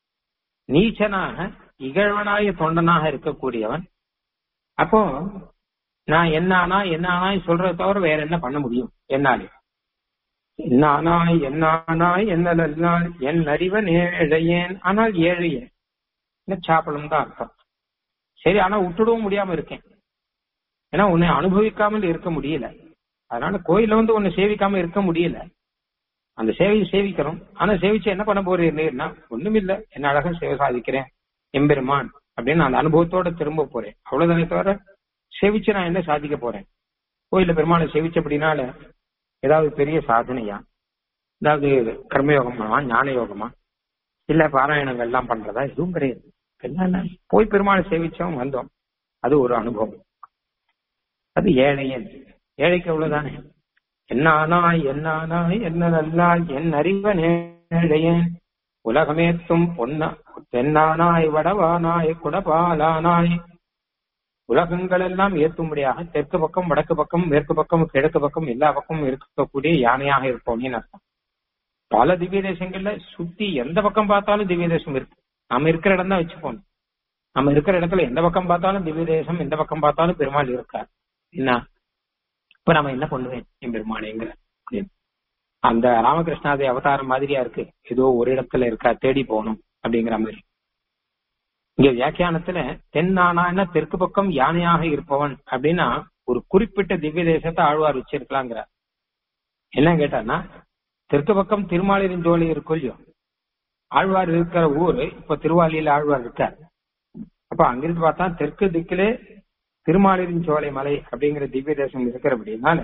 நீச்சனாக இகழ்வனாய தொண்டனாக இருக்கக்கூடியவன் அப்போ நான் என்ன ஆனா என்ன ஆனாய் சொல்றத தவிர வேற என்ன பண்ண முடியும் என்னாலே என்ன ஆனாய் என்ன ஆனாய் என்ன என் அறிவன் ஏழையேன் ஆனால் ஏழையேன் என்ன சாப்பிடும் தான் அர்த்தம் சரி ஆனா விட்டுடவும் முடியாம இருக்கேன் ஏன்னா உன்னை அனுபவிக்காமல் இருக்க முடியல அதனால கோயில்ல வந்து உன்னை சேவிக்காம இருக்க முடியல அந்த சேவையை சேவிக்கிறோம் ஆனா சேவிச்சு என்ன பண்ண போறீங்கன்னா ஒண்ணுமில்ல என்ன அழகா சேவை சாதிக்கிறேன் எம்பெருமான் அப்படின்னு அந்த அனுபவத்தோட திரும்ப போறேன் அவ்வளவுதானே தவிர சேவிச்சு நான் என்ன சாதிக்க போறேன் கோயில்ல பெருமாளை சேவிச்ச அப்படின்னால ஏதாவது பெரிய சாதனையா ஏதாவது கர்மயோகமா ஞான யோகமா இல்ல பாராயணங்கள் எல்லாம் பண்றதா எதுவும் கிடையாது என்ன போய் பெருமாளை சேவிச்சோம் வந்தோம் அது ஒரு அனுபவம் அது ஏழையன் ஏழைக்கு அவ்வளவுதானே என்ன ஆனாய் என்ன ஆனாய் என்ன நல்லாய் என் அறிவன் ஏழையன் உலகமேத்தும் பொன்னா தென்னானாய் வடவானாய் குடபாலானாய் உலகங்கள் எல்லாம் ஏற்றும்படியாக தெற்கு பக்கம் வடக்கு பக்கம் மேற்கு பக்கம் கிழக்கு பக்கம் எல்லா பக்கமும் இருக்கக்கூடிய யானையாக இருப்போம்னு அர்த்தம் பல திவ்ய தேசங்கள்ல சுத்தி எந்த பக்கம் பார்த்தாலும் திவ்ய தேசம் இருக்கு நம்ம இருக்கிற இடம் தான் வச்சுப்போம் நம்ம இருக்கிற இடத்துல எந்த பக்கம் பார்த்தாலும் திவ்ய தேசம் எந்த பக்கம் பார்த்தாலும் பெருமாள் இருக்கார் என்ன இப்ப நம்ம என்ன பண்ணுவேன் என் பெருமானேங்கிற அப்படின்னு. அந்த ராமகிருஷ்ணாதி அவதாரம் மாதிரியா இருக்கு ஏதோ ஒரு இடத்துல இருக்கா தேடி போகணும் அப்படிங்கிற மாதிரி இங்க வியாக்கியானத்துல தென்னானா தெற்கு பக்கம் யானையாக இருப்பவன் அப்படின்னா ஒரு குறிப்பிட்ட திவ்ய தேசத்தை ஆழ்வார் வச்சிருக்கலாங்கிறார் என்ன கேட்டான்னா தெற்கு பக்கம் திருமாலிருஞ்சோலை இருக்கும் இல்லையோ ஆழ்வார் இருக்கிற ஊரு இப்ப திருவாலியில ஆழ்வார் இருக்கார் அப்ப அங்கிருந்து பார்த்தா தெற்கு திக்கிலே திருமாலிருஞ்சோலை மலை அப்படிங்கிற திவ்ய தேசம் இருக்கிறபடினால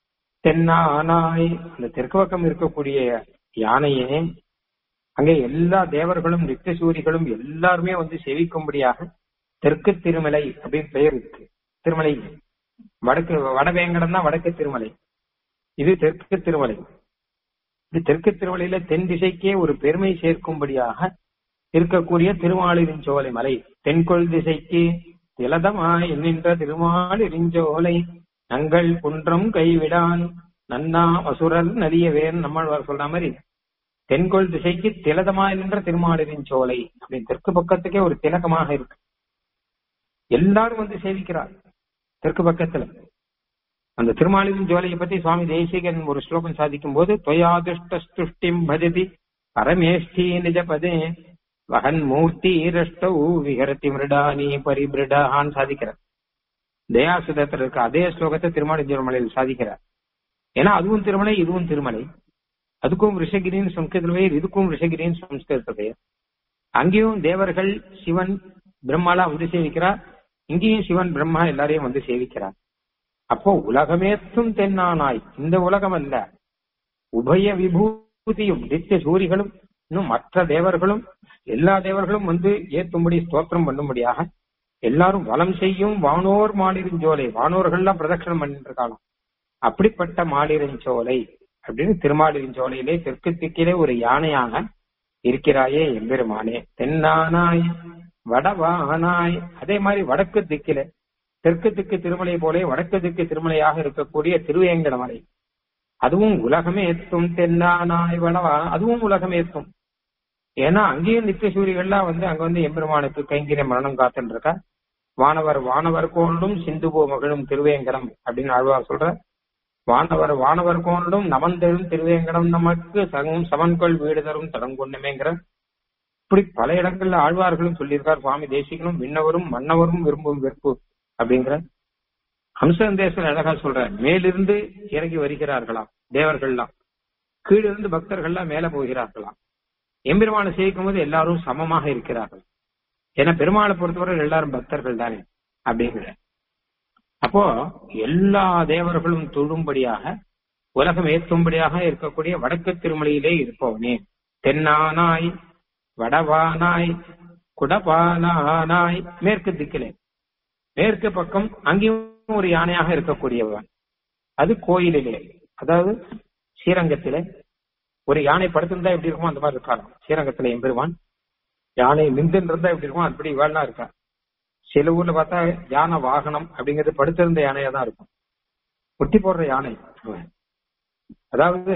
தென்னானாய் அந்த தெற்கு பக்கம் இருக்கக்கூடிய யானையே அங்கே எல்லா தேவர்களும் நித்தியசூரிகளும் எல்லாருமே வந்து செவிக்கும்படியாக தெற்கு திருமலை அப்படின்னு பெயர் இருக்கு திருமலை வடக்கு வடவேங்கடம் தான் வடக்கு திருமலை இது தெற்கு திருமலை இது தெற்கு திருமலையில தென் திசைக்கே ஒரு பெருமை சேர்க்கும்படியாக இருக்கக்கூடிய திருமாலிருஞ்சோலை மலை தென்கொள் திசைக்கு திலதமாய் நின்ற திருமாலிருஞ்சோலை நங்கள் குன்றம் கைவிடான் நன்னா அசுரர் நலியவேன் நம்மாழ்வார் சொல்ற மாதிரி தென்கோள் திசைக்கு திலதமா நின்ற திருமாலின் சோலை அப்படின்னு தெற்கு பக்கத்துக்கே ஒரு திலகமாக இருக்கு எல்லாரும் வந்து சேவிக்கிறார் தெற்கு பக்கத்துல அந்த திருமாலின் ஜோலையை பத்தி சுவாமி தேசிகன் ஒரு ஸ்லோகம் சாதிக்கும் போது துவயாதுஷ்டிம் பஜதி பரமேஷ்டி நிஜபதே வகன் மூர்த்தி இரஷ்டௌ விஹரதி மிருடானி பரிபிருடான்னு சாதிக்கிறார் தயாசுதத்தில் இருக்க அதே ஸ்லோகத்தை திருமாலின் திருமலையில் சாதிக்கிறார் ஏன்னா அதுவும் திருமலை இதுவும் திருமலை அதுக்கும் ரிஷகிரின்னு சம்ஸ்கிருத பெயர் இதுக்கும் ரிஷகிரின்னு சம்ஸ்கிருத பெயர் அங்கேயும் தேவர்கள் சிவன் பிரம்மாலாம் வந்து சேவிக்கிறார் இங்கேயும் சிவன் பிரம்மா எல்லாரையும் வந்து சேவிக்கிறார் அப்போ உலகமேத்தும் தென்னானாய் இந்த உலகம் அல்ல உபய விபூதியும் நித்திய சூரிகளும் இன்னும் மற்ற தேவர்களும் எல்லா தேவர்களும் வந்து ஏத்தும்படி ஸ்தோத்திரம் பண்ணும்படியாக எல்லாரும் வலம் செய்யும் வானோர் மாலிருஞ்சோலை வானோர்கள்லாம் பிரதட்சணம் பண்ணிட்டு இருக்காங்க அப்படிப்பட்ட மாலிருஞ்சோலை அப்படின்னு திருமாலிருஞ்சோலையிலே தெற்கு திக்கிலே ஒரு யானையாக இருக்கிறாயே எம்பெருமானே தென்னானாய் வடவானாய் அதே மாதிரி வடக்கு திக்கிலே தெற்கு திக்கு திருமலை போலே வடக்கு திக்கு திருமலையாக இருக்கக்கூடிய திருவேங்கடமலை அதுவும் உலகமே ஏத்தும் தென்னானாய் வடவா அதுவும் உலகமே ஏத்தும் ஏன்னா அங்கேயும் நித்திய சூரியர்கள்லாம் வந்து அங்க வந்து எம்பெருமானுக்கு கைங்கிற மரணம் காத்துட்டு இருக்கா வானவர் வானவர் கோண்டும் சிந்துபோ மகிழும் திருவேங்கடம் அப்படின்னு ஆழ்வார் சொல்ற வானவர் வானவர் கோண்டும் நமந்தெழும் திருவேங்கடம் நமக்கு சங்கும் சமன்கொள் வீடு தரும் தடங்கொண்டுமேங்கிற இப்படி பல இடங்கள்ல ஆழ்வார்களும் சொல்லியிருக்கார் சுவாமி தேசிகனும் விண்ணவரும் மன்னவரும் விரும்பும் வெறுப்பு அப்படிங்கிற ஹம்சந்தேசன் அழகா சொல்ற மேலிருந்து இறங்கி வருகிறார்களாம் தேவர்கள்லாம் கீழிருந்து பக்தர்கள்லாம் மேல போகிறார்களாம் எம்பெருமானை சேவிக்கும் போது எல்லாரும் சமமாக இருக்கிறார்கள் ஏன்னா பெருமாளை பொறுத்தவரை எல்லாரும் பக்தர்கள் தானே அப்படிங்கிற அப்போ எல்லா தேவர்களும் தொழும்படியாக உலகம் ஏற்றும்படியாக இருக்கக்கூடிய வடக்கு திருமலையிலே இருப்பவனே தென்னானாய் வடவானாய் குடபானானாய் மேற்கு திக்கிலே மேற்கு பக்கம் அங்கேயும் ஒரு யானையாக இருக்கக்கூடியவன் அது கோயிலிலே அதாவது ஸ்ரீரங்கத்திலே ஒரு யானை படுத்திருந்தா எப்படி இருக்குமோ அந்த மாதிரி இருக்காராம் ஸ்ரீரங்கத்துல எம்பெருவான் யானை நின்று இருந்தா எப்படி இருக்குமோ அப்படி இவாள்லாம் இருக்கா சில ஊர்ல பார்த்தா யானை வாகனம் அப்படிங்கிறது படுத்திருந்த யானையா தான் இருக்கும் குட்டி போடுற யானை அதாவது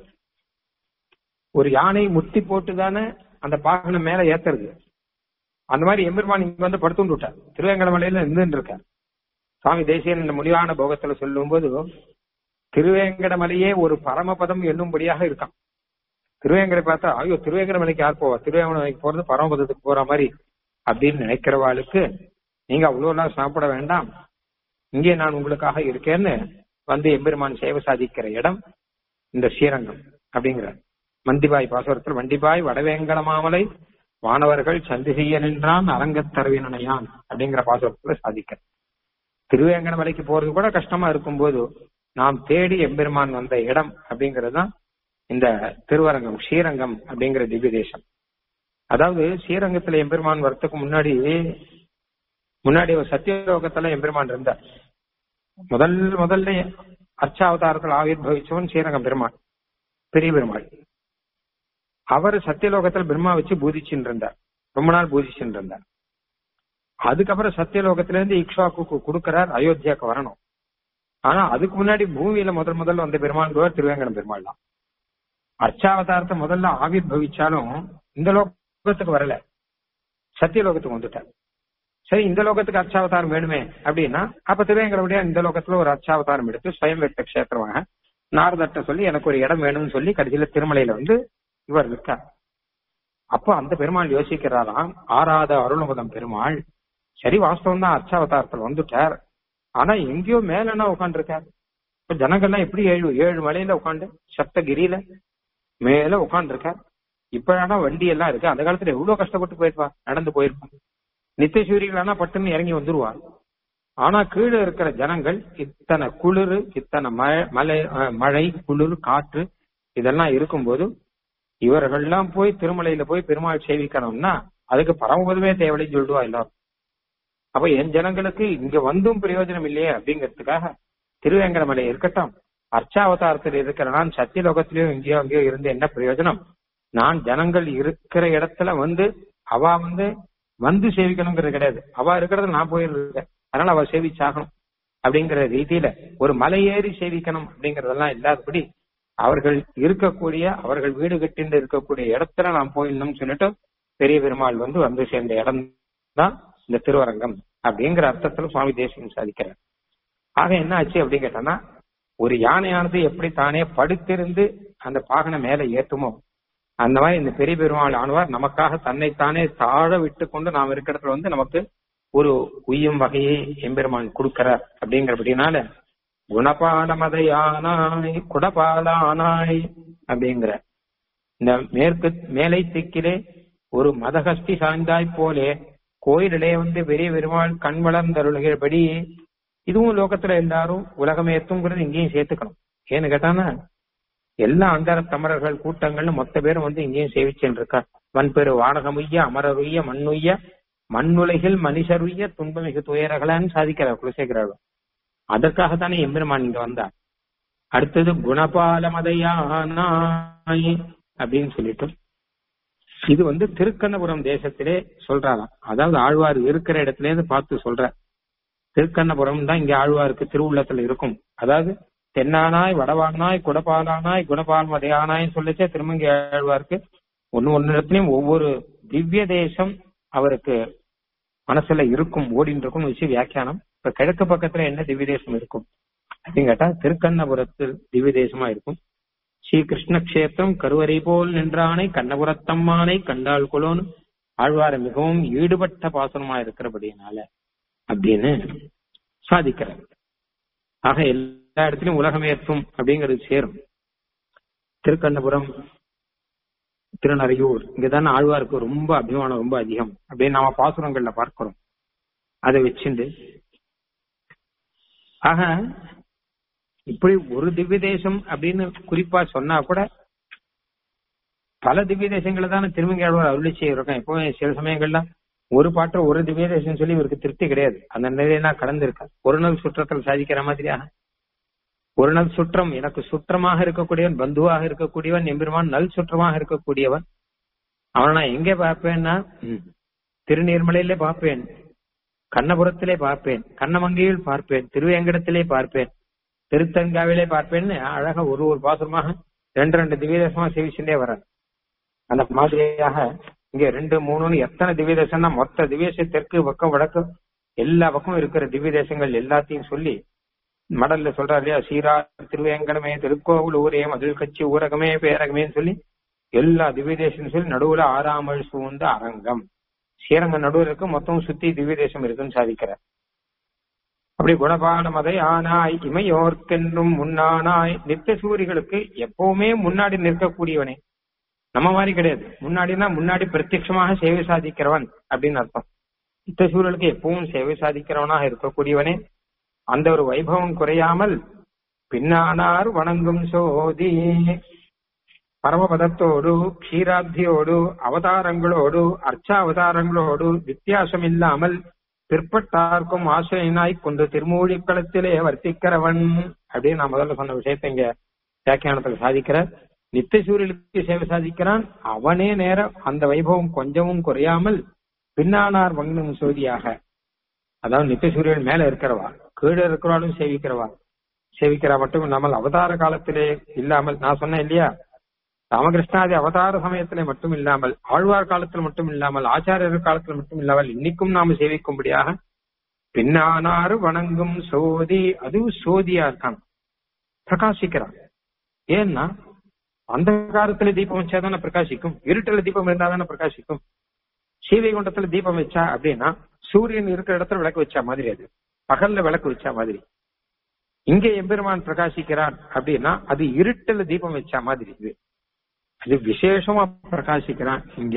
ஒரு யானை முட்டி போட்டு தானே அந்த பாகனம் மேல ஏத்துறது அந்த மாதிரி எம்பெருமான் இங்க வந்து படுத்துட்டு விட்டார் திருவேங்கடமலையில நின்று இருக்கார் சுவாமி தேசியன் இந்த முடிவான போகத்துல சொல்லும் போது திருவேங்கடமலையே ஒரு பரமபதம் என்னும்படியாக இருக்கான் திருவேங்கடை பார்த்தா ஐயோ திருவேங்கடமலைக்கு யார் போவா திருவேங்கடமலைக்கு போறது பரமபதத்துக்கு போற மாதிரி அப்படின்னு நினைக்கிறவாளுக்கு நீங்க அவ்வளவு எல்லாம் சாப்பிட வேண்டாம் இங்கே நான் உங்களுக்காக இருக்கேன்னு வந்து எம்பெருமான் சேவை சாதிக்கிற இடம் இந்த ஸ்ரீரங்கம் அப்படிங்கிற மந்திபாய் பாசுரத்தில் வண்டிபாய் வடவேங்கட மாமலை வானவர்கள் சந்தி செய்ய நின்றான் அரங்கத்தரவினையான் அப்படிங்கிற பாசுரத்துல சாதிக்க திருவேங்கட மலைக்கு போறது கூட கஷ்டமா இருக்கும்போது நாம் தேடி எம்பெருமான் வந்த இடம் அப்படிங்கிறது தான் இந்த திருவரங்கம் ஸ்ரீரங்கம் அப்படிங்கிற திவ்ய தேசம் அதாவது ஸ்ரீரங்கத்துல எம்பெருமான் வரத்துக்கு முன்னாடி முன்னாடி ஒரு சத்தியலோகத்துல எம்பெருமான் இருந்தார் முதல் முதல்ல அர்ச்சாவதாரத்தில் ஆவிர் பவிச்சவன் ஸ்ரீரங்கம் பெருமாள் பெரிய பெருமாள் அவர் சத்தியலோகத்தில் பிரம்மா வச்சு பூதிச்சுட்டு இருந்தார் ரொம்ப நாள் பூஜிச்சுட்டு இருந்தார் அதுக்கப்புறம் சத்தியலோகத்துல இருந்து இக்ஷாக்கு கொடுக்கிறார் அயோத்தியாக்கு வரணும் ஆனா அதுக்கு முன்னாடி பூமியில முதல் முதல்ல வந்த பெருமாள் திருவேங்கடம் பெருமாள் தான் அர்ச்சாவதாரத்தை முதல்ல ஆவிர் பவிச்சாலும் இந்த லோகத்துக்கு வரல சத்தியலோகத்துக்கு வந்துட்டார் சரி இந்த லோகத்துக்கு அர்ச்சாவதாரம் வேணுமே அப்படின்னா அப்ப திருவேங்கடவுடைய இந்த லோகத்துல ஒரு அர்ச்சாவதாரம் எடுத்து ஸ்வயம் வெட்ட கஷேத்திரமாக நாரதட்ட சொல்லி எனக்கு ஒரு இடம் வேணும்னு சொல்லி கடைசியில திருமலையில வந்து இவர் இருக்கார் அப்போ அந்த பெருமாள் யோசிக்கிறாராம் ஆறாத அருள்முதம் பெருமாள் சரி வாஸ்தவம் தான் அர்ச்சாவதாரத்தில் வந்துட்டார் ஆனா எங்கேயோ மேல என்ன உட்காந்துருக்கார் இப்ப ஜனங்கள்லாம் எப்படி ஏழு ஏழு மலையில உட்காந்து சப்தகிரியில மேல உட்காந்துருக்கார் இப்ப ஆனா வண்டி எல்லாம் இருக்கு அந்த காலத்துல எவ்வளவு கஷ்டப்பட்டு போயிருப்பா நடந்து போயிருப்பா நித்திய சூரியர்களானா பட்டுன்னு இறங்கி வந்துருவா ஆனா கீழே இருக்கிற ஜனங்கள் இத்தனை குளிர் இத்தனை மழை மலை மழை குளிர் காற்று இதெல்லாம் இருக்கும்போது இவர்கள்லாம் போய் திருமலையில போய் பெருமாள் சேவிக்கணும்னா அதுக்கு பரமபதமே தேவைன்னு சொல்லிடுவா எல்லாரும் அப்ப என் ஜனங்களுக்கு இங்க வந்தும் பிரயோஜனம் இல்லையே அப்படிங்கிறதுக்காக திருவேங்கடமலை இருக்கட்டும் அர்ச்சாவதாரத்தில் இருக்கிற நான் சத்தியலோகத்திலயும் இங்கேயோ அங்கேயோ இருந்து என்ன பிரயோஜனம் நான் ஜனங்கள் இருக்கிற இடத்துல வந்து அவ வந்து வந்து சேவிக்கணுங்கிறது கிடையாது அவ இருக்கிறது நான் போயிருக்கேன் அதனால அவ சேவிச்சாகணும் அப்படிங்கிற ரீதியில ஒரு மலை ஏறி சேவிக்கணும் அப்படிங்கறதெல்லாம் இல்லாதபடி அவர்கள் இருக்கக்கூடிய அவர்கள் வீடு கட்டிண்டு இருக்கக்கூடிய இடத்துல நாம் போயிடணும்னு சொல்லிட்டு பெரிய பெருமாள் வந்து வந்து சேர்ந்த இடம் தான் இந்த திருவரங்கம் அப்படிங்கிற அர்த்தத்துல சுவாமி தேசியம் சாதிக்கிறார் ஆக என்ன ஆச்சு அப்படின்னு கேட்டோம்னா ஒரு யானையானது எப்படி தானே படுத்திருந்து அந்த பாகனை மேல ஏற்றுமோ அந்த மாதிரி இந்த பெரிய பெருமாள் ஆனவர் நமக்காக தன்னைத்தானே தாழ விட்டு கொண்டு நாம் இருக்கிற இடத்துல வந்து நமக்கு ஒரு உய்யும் வகையை எம்பெருமான் கொடுக்கிறார் அப்படிங்கிறபடினால குணபாலமதையானாய் குடபாலானாய் அப்படிங்கிற இந்த மேற்கு மேலை திக்கிலே ஒரு மதகஸ்தி சாய்ந்தாய் போலே கோயிலிலே வந்து பெரிய பெருமாள் கண் வளர்ந்தருளுகிறபடி இதுவும் லோகத்துல எல்லாரும் உலகமேத்துங்கிறது இங்கேயும் சேர்த்துக்கணும் ஏன்னு கேட்டானா எல்லா அந்தர தமரர்கள் கூட்டங்கள்னு மொத்த பேரும் வந்து இங்கேயும் சேவிச்சுன்னு இருக்கா வன்பெரு வானகமுய்ய அமரருய்ய மண்ணுய்ய மண்ணுலகில் மனுஷருய்ய துன்பமிகு துயரகளான்னு சாதிக்கிறார் குலசேகராள் அதற்காகத்தானே எம்பெருமான் இங்க வந்தார் அடுத்தது குணபாலமதையானாய் அப்படின்னு சொல்லிட்டு இது வந்து திருக்கண்ணபுரம் தேசத்திலே சொல்றாராம் அதாவது ஆழ்வார் இருக்கிற இடத்துல இருந்து பார்த்து சொல்ற திருக்கண்ணபுரம் தான் இங்க ஆழ்வாருக்கு திருவுள்ளத்துல இருக்கும் அதாவது தென்னானாய் வடவானாய் குடபாலானாய் குணபால் மதையானாய் சொல்லிச்சே திருமங்கி ஆழ்வாருக்கு ஒன்னு ஒன்னு இடத்துலயும் ஒவ்வொரு திவ்ய தேசம் அவருக்கு மனசுல இருக்கும் ஓடின்னு இருக்கும் வச்சு வியாக்கியானம் இப்ப கிழக்கு பக்கத்துல என்ன திவ்ய தேசம் இருக்கும் அப்படின்னு கேட்டா திருக்கண்ணபுரத்தில் திவ்ய தேசமா இருக்கும் ஸ்ரீ கிருஷ்ண கஷேத்திரம் கருவறை போல் நின்றானை கண்ணபுரத்தம்மானை கண்டாள் குலோன்னு ஆழ்வார மிகவும் ஈடுபட்ட பாசனமா இருக்கிறபடினால அப்படின்னு சாதிக்கிறார் ஆக எல்லா இடத்துலயும் உலகமேற்றும் அப்படிங்கிறது சேரும் திருக்கண்ணபுரம் திருநறையூர் இங்கதானே ஆழ்வாருக்கு ரொம்ப அபிமானம் ரொம்ப அதிகம் அப்படின்னு நாம பாசுரங்கள்ல பார்க்கிறோம் அதை வச்சுண்டு ஆக இப்படி ஒரு திவ்ய தேசம் அப்படின்னு குறிப்பா சொன்னா கூட பல திவ்ய தேசங்களை தானே திருமங்கி ஆழ்வார் அருளி செய்யிருக்கோம் எப்போ சில சமயங்கள்ல ஒரு பாட்டு ஒரு திவ்ய தேசம் சொல்லி இவருக்கு திருப்தி கிடையாது அந்த நிலையெல்லாம் கடந்திருக்கா ஒரு நாள் சுற்றத்தில் சாதிக்கிற மாதிரியாக ஒரு நாள் சுற்றம் எனக்கு சுற்றமாக இருக்கக்கூடியவன் பந்துவாக இருக்கக்கூடியவன் எம்பெருமான் நல் சுற்றமாக இருக்கக்கூடியவன் அவனை நான் எங்க பார்ப்பேன்னா திருநீர்மலையிலே பார்ப்பேன் கண்ணபுரத்திலே பார்ப்பேன் கண்ணமங்கையில் பார்ப்பேன் திருவேங்கடத்திலே பார்ப்பேன் திருத்தங்காவிலே பார்ப்பேன்னு அழகா ஒரு ஒரு பாசமாக ரெண்டு ரெண்டு திவ்யதேசமா சேவிச்சுட்டே வர அந்த மாதிரியாக இங்க ரெண்டு மூணுன்னு எத்தனை திவ்ய தேசம்னா மொத்த திவ்யதேச தெற்கு பக்கம் வடக்கு எல்லா பக்கமும் இருக்கிற திவ்ய தேசங்கள் எல்லாத்தையும் சொல்லி மடல்ல சொல்றாரு இல்லையா சீரா திருவேங்கடமே திருக்கோவில் ஊரே மதுள் கட்சி ஊரகமே பேரகமேன்னு சொல்லி எல்லா திவ்ய தேசம் சொல்லி நடுவுல ஆறாமல் சூழ்ந்த அரங்கம் ஸ்ரீரங்க நடுவில் இருக்கு மொத்தம் சுத்தி திவ்ய தேசம் இருக்குன்னு சாதிக்கிறார் அப்படி குணபானமதை ஆனாய் இமையோர்க்கென்றும் முன்னானாய் நித்திய சூரிகளுக்கு எப்பவுமே முன்னாடி நிற்கக்கூடியவனே நம்ம மாதிரி கிடையாது முன்னாடினா முன்னாடி பிரத்யட்சமாக சேவை சாதிக்கிறவன் அப்படின்னு அர்த்தம் நித்திய சூரியலுக்கு எப்பவும் சேவை சாதிக்கிறவனாக இருக்கக்கூடியவனே அந்த ஒரு வைபவம் குறையாமல் பின்னானார் வணங்கும் சோதி பரமபதத்தோடு க்ஷீராப்தியோடு அவதாரங்களோடு அர்ச்சாவதாரங்களோடு வித்தியாசம் இல்லாமல் பிற்பட்டார்க்கும் ஆசிரியனாய் கொண்டு திருமூழிக்களத்திலே வர்த்திக்கிறவன் அப்படின்னு நான் முதல்ல சொன்ன விஷயத்தை இங்க வியாக்கியானத்தில் சாதிக்கிறார் நித்திய சூரியனுக்கு சேவை சாதிக்கிறான் அவனே நேரம் அந்த வைபவம் கொஞ்சமும் குறையாமல் பின்னானார் வங்கனும் சோதியாக அதாவது நித்திய சூரியன் மேல இருக்கிறவா கீழே இருக்கிறவாலும் சேவிக்கிறவா சேவிக்கிறா மட்டும் இல்லாமல் அவதார காலத்திலே இல்லாமல் நான் சொன்னேன் இல்லையா ராமகிருஷ்ணாதி அவதார சமயத்திலே மட்டும் இல்லாமல் ஆழ்வார் காலத்தில் மட்டும் இல்லாமல் ஆச்சாரியர் காலத்தில் மட்டும் இல்லாமல் இன்னைக்கும் நாம சேவிக்கும்படியாக பின்னானாறு வணங்கும் சோதி அதுவும் சோதியா இருக்கான் பிரகாசிக்கிறான் ஏன்னா அந்த காலத்துல தீபம் வச்சாதானே பிரகாசிக்கும் இருட்டுல தீபம் இருந்தாதானே பிரகாசிக்கும் ஸ்ரீவைகுண்டத்துல தீபம் வச்சா அப்படின்னா சூரியன் இருக்கிற இடத்துல விளக்கு வச்சா மாதிரி அது பகல்ல விளக்கு வச்சா மாதிரி இங்க எம்பெருமான் பிரகாசிக்கிறான் அப்படின்னா அது இருட்டுல தீபம் வச்சா மாதிரி இது அது விசேஷமா பிரகாசிக்கிறான் இங்க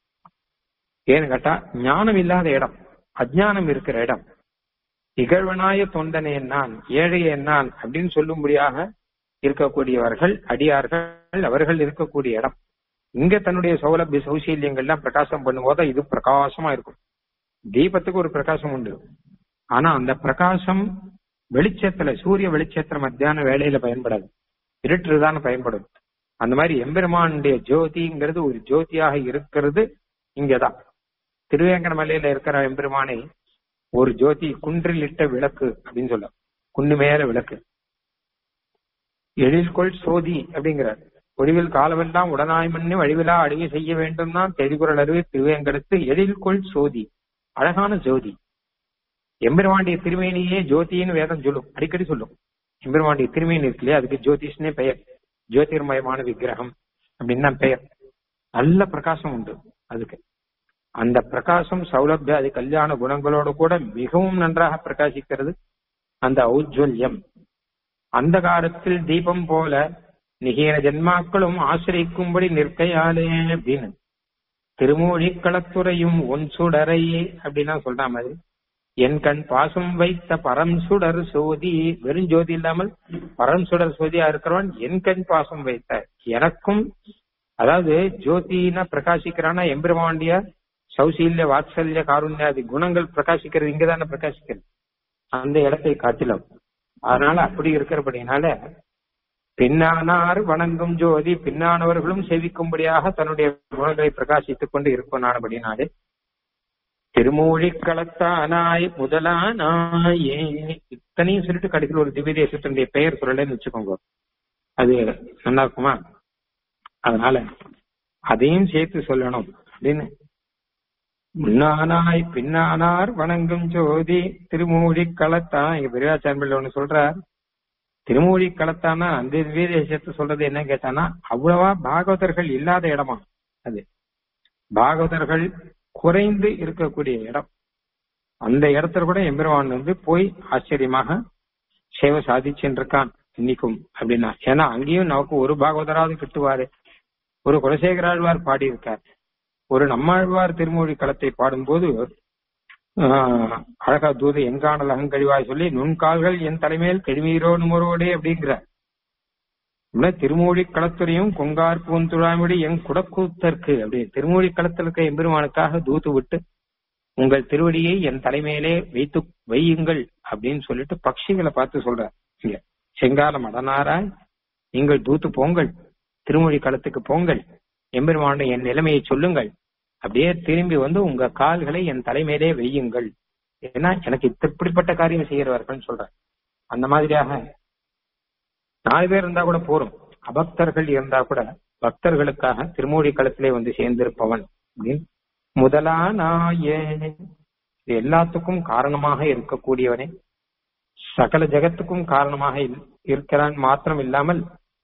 ஏன்னு கேட்டா ஞானம் இல்லாத இடம் அஜ்ஞானம் இருக்கிற இடம் இகழ்வனாய தொண்டனே நான் ஏழையே நான் அப்படின்னு சொல்லும்படியாக இருக்கக்கூடியவர்கள் அடியார்கள் அவர்கள் இருக்கக்கூடிய இடம் இங்க தன்னுடைய சௌலபிய சௌசீல்யங்கள்லாம் பிரகாசம் பண்ணும்போது இது பிரகாசமா இருக்கும் தீபத்துக்கு ஒரு பிரகாசம் உண்டு ஆனா அந்த பிரகாசம் வெளிச்சத்துல சூரிய வெளிச்சத்துல மத்தியான வேலையில பயன்படாது இருட்டுதான பயன்படும் அந்த மாதிரி எம்பெருமானுடைய ஜோதிங்கிறது ஒரு ஜோதியாக இருக்கிறது இங்கதான் திருவேங்கட மலையில இருக்கிற எம்பெருமானை ஒரு ஜோதி குன்றில் இட்ட விளக்கு அப்படின்னு சொல்ல குண்டு மேல விளக்கு எழில்கொள் சோதி அப்படிங்கிறார் ஒளிவில் காலமெல்லாம் உடனாய் மண்ணி வழிவிலா அடிமை செய்ய வேண்டும் தான் தெரிகுரல் அருவி திருவேங்கடத்து எழில்கொள் சோதி அழகான ஜோதி எம்பெருமாண்டிய திருமேனியே ஜோதின்னு வேதம் சொல்லும் அடிக்கடி சொல்லும் எம்பெருமாண்டிய திருமேனி இருக்கு இல்லையா அதுக்கு ஜோதிஷ்னே பெயர் ஜோதிர்மயமான விக்கிரகம் அப்படின்னு தான் பெயர் நல்ல பிரகாசம் உண்டு அதுக்கு அந்த பிரகாசம் சௌலபிய அது கல்யாண குணங்களோடு கூட மிகவும் நன்றாக பிரகாசிக்கிறது அந்த ஔஜ்வல்யம் அந்த காலத்தில் தீபம் போல நிகேன ஜென்மாக்களும் ஆசிரிக்கும்படி நிற்கையாலே அப்படின்னு திருமூழி களத்துறையும் ஒன் சுடரையே அப்படின்னா சொல்ற மாதிரி என் கண் பாசம் வைத்த பரம் சுடர் சோதி வெறும் ஜோதி இல்லாமல் பரம் சுடர் சோதியா இருக்கிறவன் என் கண் பாசம் வைத்த எனக்கும் அதாவது ஜோதினா பிரகாசிக்கிறானா எம்பெருமாண்டிய சௌசீல்ய வாத்சல்ய காருண்யாதி குணங்கள் பிரகாசிக்கிறது இங்கதானே பிரகாசிக்கிறது அந்த இடத்தை காட்டிலும் அதனால அப்படி இருக்கிறபடினால பின்னானார் வணங்கும் ஜோதி பின்னானவர்களும் செவிக்கும்படியாக தன்னுடைய குணங்களை பிரகாசித்துக் கொண்டு இருப்பனானபடினாலே திருமூழி களத்தானாய் முதலானாயே இத்தனையும் சொல்லிட்டு கடைசியில் ஒரு திவ்ய தேசத்தினுடைய பெயர் சொல்லலன்னு வச்சுக்கோங்க அது நல்லா இருக்குமா அதனால அதையும் சேர்த்து சொல்லணும் அப்படின்னு முன்னானாய் பின்னானார் வணங்கும் ஜோதி திருமூழி களத்தான் இங்க பெரியாச்சார்பில் ஒண்ணு சொல்றார் திருமூழி களத்தானா அந்த திவ்ய தேசத்தை சொல்றது என்ன கேட்டானா அவ்வளவா பாகவதர்கள் இல்லாத இடமா அது பாகவதர்கள் குறைந்து இருக்கக்கூடிய இடம் அந்த இடத்துல கூட எம்பெருமான் வந்து போய் ஆச்சரியமாக சேவை சாதிச்சுட்டு இருக்கான் இன்னைக்கும் அப்படின்னா ஏன்னா அங்கேயும் நமக்கு ஒரு பாகவதராவது கிட்டுவாரு ஒரு குலசேகராழ்வார் பாடியிருக்கார் ஒரு நம்மாழ்வார் திருமொழி களத்தை பாடும்போது ஆஹ், அழகா தூது எங்கானல் அகங்கழிவாய் சொல்லி நுண்கால்கள் என் தலைமையில் கெழுமீரோ நுமரோடே அப்படிங்கிறார் உள்ள திருமூழி களத்துறையும் கொங்கார் பூந்துழாமிடி என் குடக்கூத்தற்கு அப்படி திருமூழி களத்தில் இருக்க எம்பெருமானுக்காக தூத்து விட்டு உங்கள் திருவடியை என் தலைமையிலே வைத்து வையுங்கள் அப்படின்னு சொல்லிட்டு பட்சிகளை பார்த்து சொல்றார் இங்க செங்கால மடனாராய் நீங்கள் தூத்து போங்கள் திருமொழி களத்துக்கு போங்கள் எம்பெருமானுடைய என் நிலைமையை சொல்லுங்கள் அப்படியே திரும்பி வந்து உங்க கால்களை என் தலைமையிலே வையுங்கள் ஏன்னா எனக்கு இப்படிப்பட்ட காரியம் செய்கிறவர்கள் சொல்றேன் அந்த மாதிரியாக நாலு பேர் இருந்தா கூட போரும் அபக்தர்கள் இருந்தா கூட பக்தர்களுக்காக திருமூழி களத்திலே வந்து சேர்ந்திருப்பவன் அப்படின்னு முதலா நாயே இது எல்லாத்துக்கும் காரணமாக இருக்கக்கூடியவனே சகல ஜெகத்துக்கும் காரணமாக இல்- இருக்கிறான் மாத்திரம் இல்லாமல்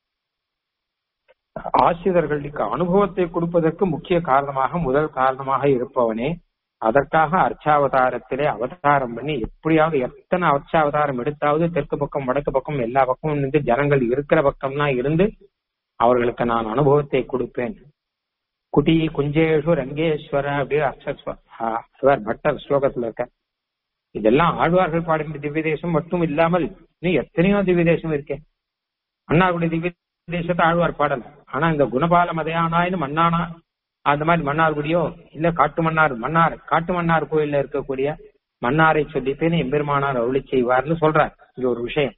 ஆசிரியர்களுக்கு அனுபவத்தை கொடுப்பதற்கு முக்கிய காரணமாக முதல் காரணமாக இருப்பவனே அதற்காக அர்ச்சாவதாரத்திலே அவதாரம் பண்ணி எப்படியாவது எத்தனை அர்ச்சாவதாரம் எடுத்தாவது தெற்கு பக்கம் வடக்கு பக்கம் எல்லா பக்கமும் இருந்து ஜனங்கள் இருக்கிற பக்கம்லாம் இருந்து அவர்களுக்கு நான் அனுபவத்தை கொடுப்பேன் குட்டி குஞ்சேஷு ரங்கேஸ்வர அப்படியே அர்ச்சர் பட்டர் ஸ்லோகத்துல இருக்க இதெல்லாம் ஆழ்வார்கள் பாடுகின்ற திவ்ய தேசம் மட்டும் இல்லாமல் இன்னும் எத்தனையோ திவ்ய தேசம் இருக்கே அண்ணாவுடைய திவ்ய தேசத்தை ஆழ்வார் பாடல ஆனா இந்த குணபால மதையானாயின்னு மன்னானா அந்த மாதிரி மன்னார்குடியோ இல்ல காட்டு மன்னார் மன்னார் காட்டு மன்னார் கோயில்ல இருக்கக்கூடிய மன்னாரை சொல்லிப்பேன்னு எம்பெருமானார் அருளி செய்வார்னு சொல்றார் இது ஒரு விஷயம்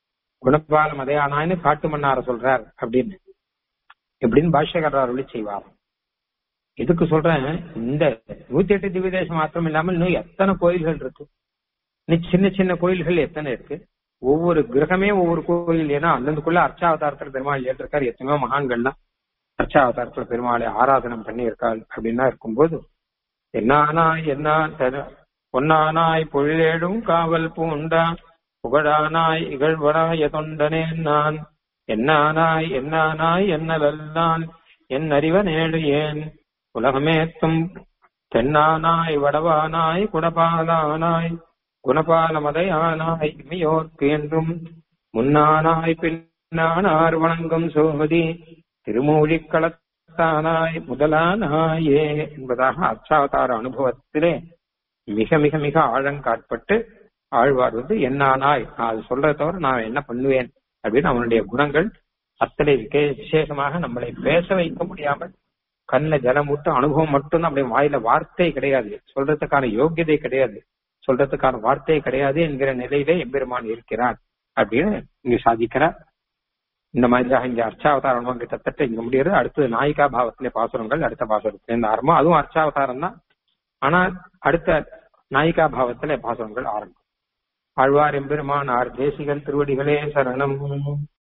குணபால மதையானாயின்னு காட்டு மன்னார சொல்றார் அப்படின்னு எப்படின்னு பாஷ்யக்காரர் அருளி செய்வார் இதுக்கு சொல்றேன் இந்த நூத்தி எட்டு திவ்ய தேசம் மாத்திரம் இல்லாமல் இன்னும் எத்தனை கோயில்கள் இருக்கு இன்னும் சின்ன சின்ன கோயில்கள் எத்தனை இருக்கு ஒவ்வொரு கிரகமே ஒவ்வொரு கோயில் ஏன்னா அந்தந்துக்குள்ள அர்ச்சாவதாரத்துல பெருமாள் ஏற்றிருக்காரு எத்தனையோ மகான்கள்லாம் அர்ச்சாவதாரத்துல பெருமாளை ஆராதனம் பண்ணி இருக்காள் அப்படின்னா இருக்கும்போது என்னானாய் என்ன தர- பொன்னானாய் பொழிலேடும் காவல் பூண்டா புகழானாய் இகழ்வராய தொண்டனேன் நான் என்னானாய் என்னானாய் என்னலல்லான் என் அறிவனேடு ஏன் உலகமேத்தும் தென்னானாய் வடவானாய் குடபாலானாய் குணபாலமதையானாய் இமையோர்க்கு என்றும் முன்னானாய் பின்னானார் வணங்கும் சோதி திருமூழிக் களத்தானாய் முதலானாயே என்பதாக அர்ச்சாவதார அனுபவத்திலே மிக மிக மிக ஆழங்காட்பட்டு ஆழ்வார் வந்து என்னானாய் நான் அது சொல்றத தவிர நான் என்ன பண்ணுவேன் அப்படின்னு அவனுடைய குணங்கள் அத்தனை விசே- விசேஷமாக நம்மளை பேச வைக்க முடியாமல் கண்ணுல ஜலம் விட்டு அனுபவம் மட்டும்தான் அப்படியே வாயில வார்த்தை கிடையாது சொல்றதுக்கான யோக்கியதை கிடையாது சொல்றதுக்கான வார்த்தை கிடையாது என்கிற நிலையிலே எம்பெருமான் இருக்கிறார் அப்படின்னு இங்க சாதிக்கிறார் இந்த மாதிரியாக இங்க அர்ச்சாவதாரம் கிட்டத்தட்ட இங்க முடியாது அடுத்தது நாயிகா பாவத்திலே பாசுரங்கள் அடுத்த பாசுரத்துல இருந்து ஆரம்பம் அதுவும் அர்ச்சாவதாரம் தான் ஆனா அடுத்த நாயிகா பாவத்திலே பாசுரங்கள் ஆரம்பம் ஆழ்வார் எம்பெருமான் ஆர் தேசிகன் திருவடிகளே சரணம்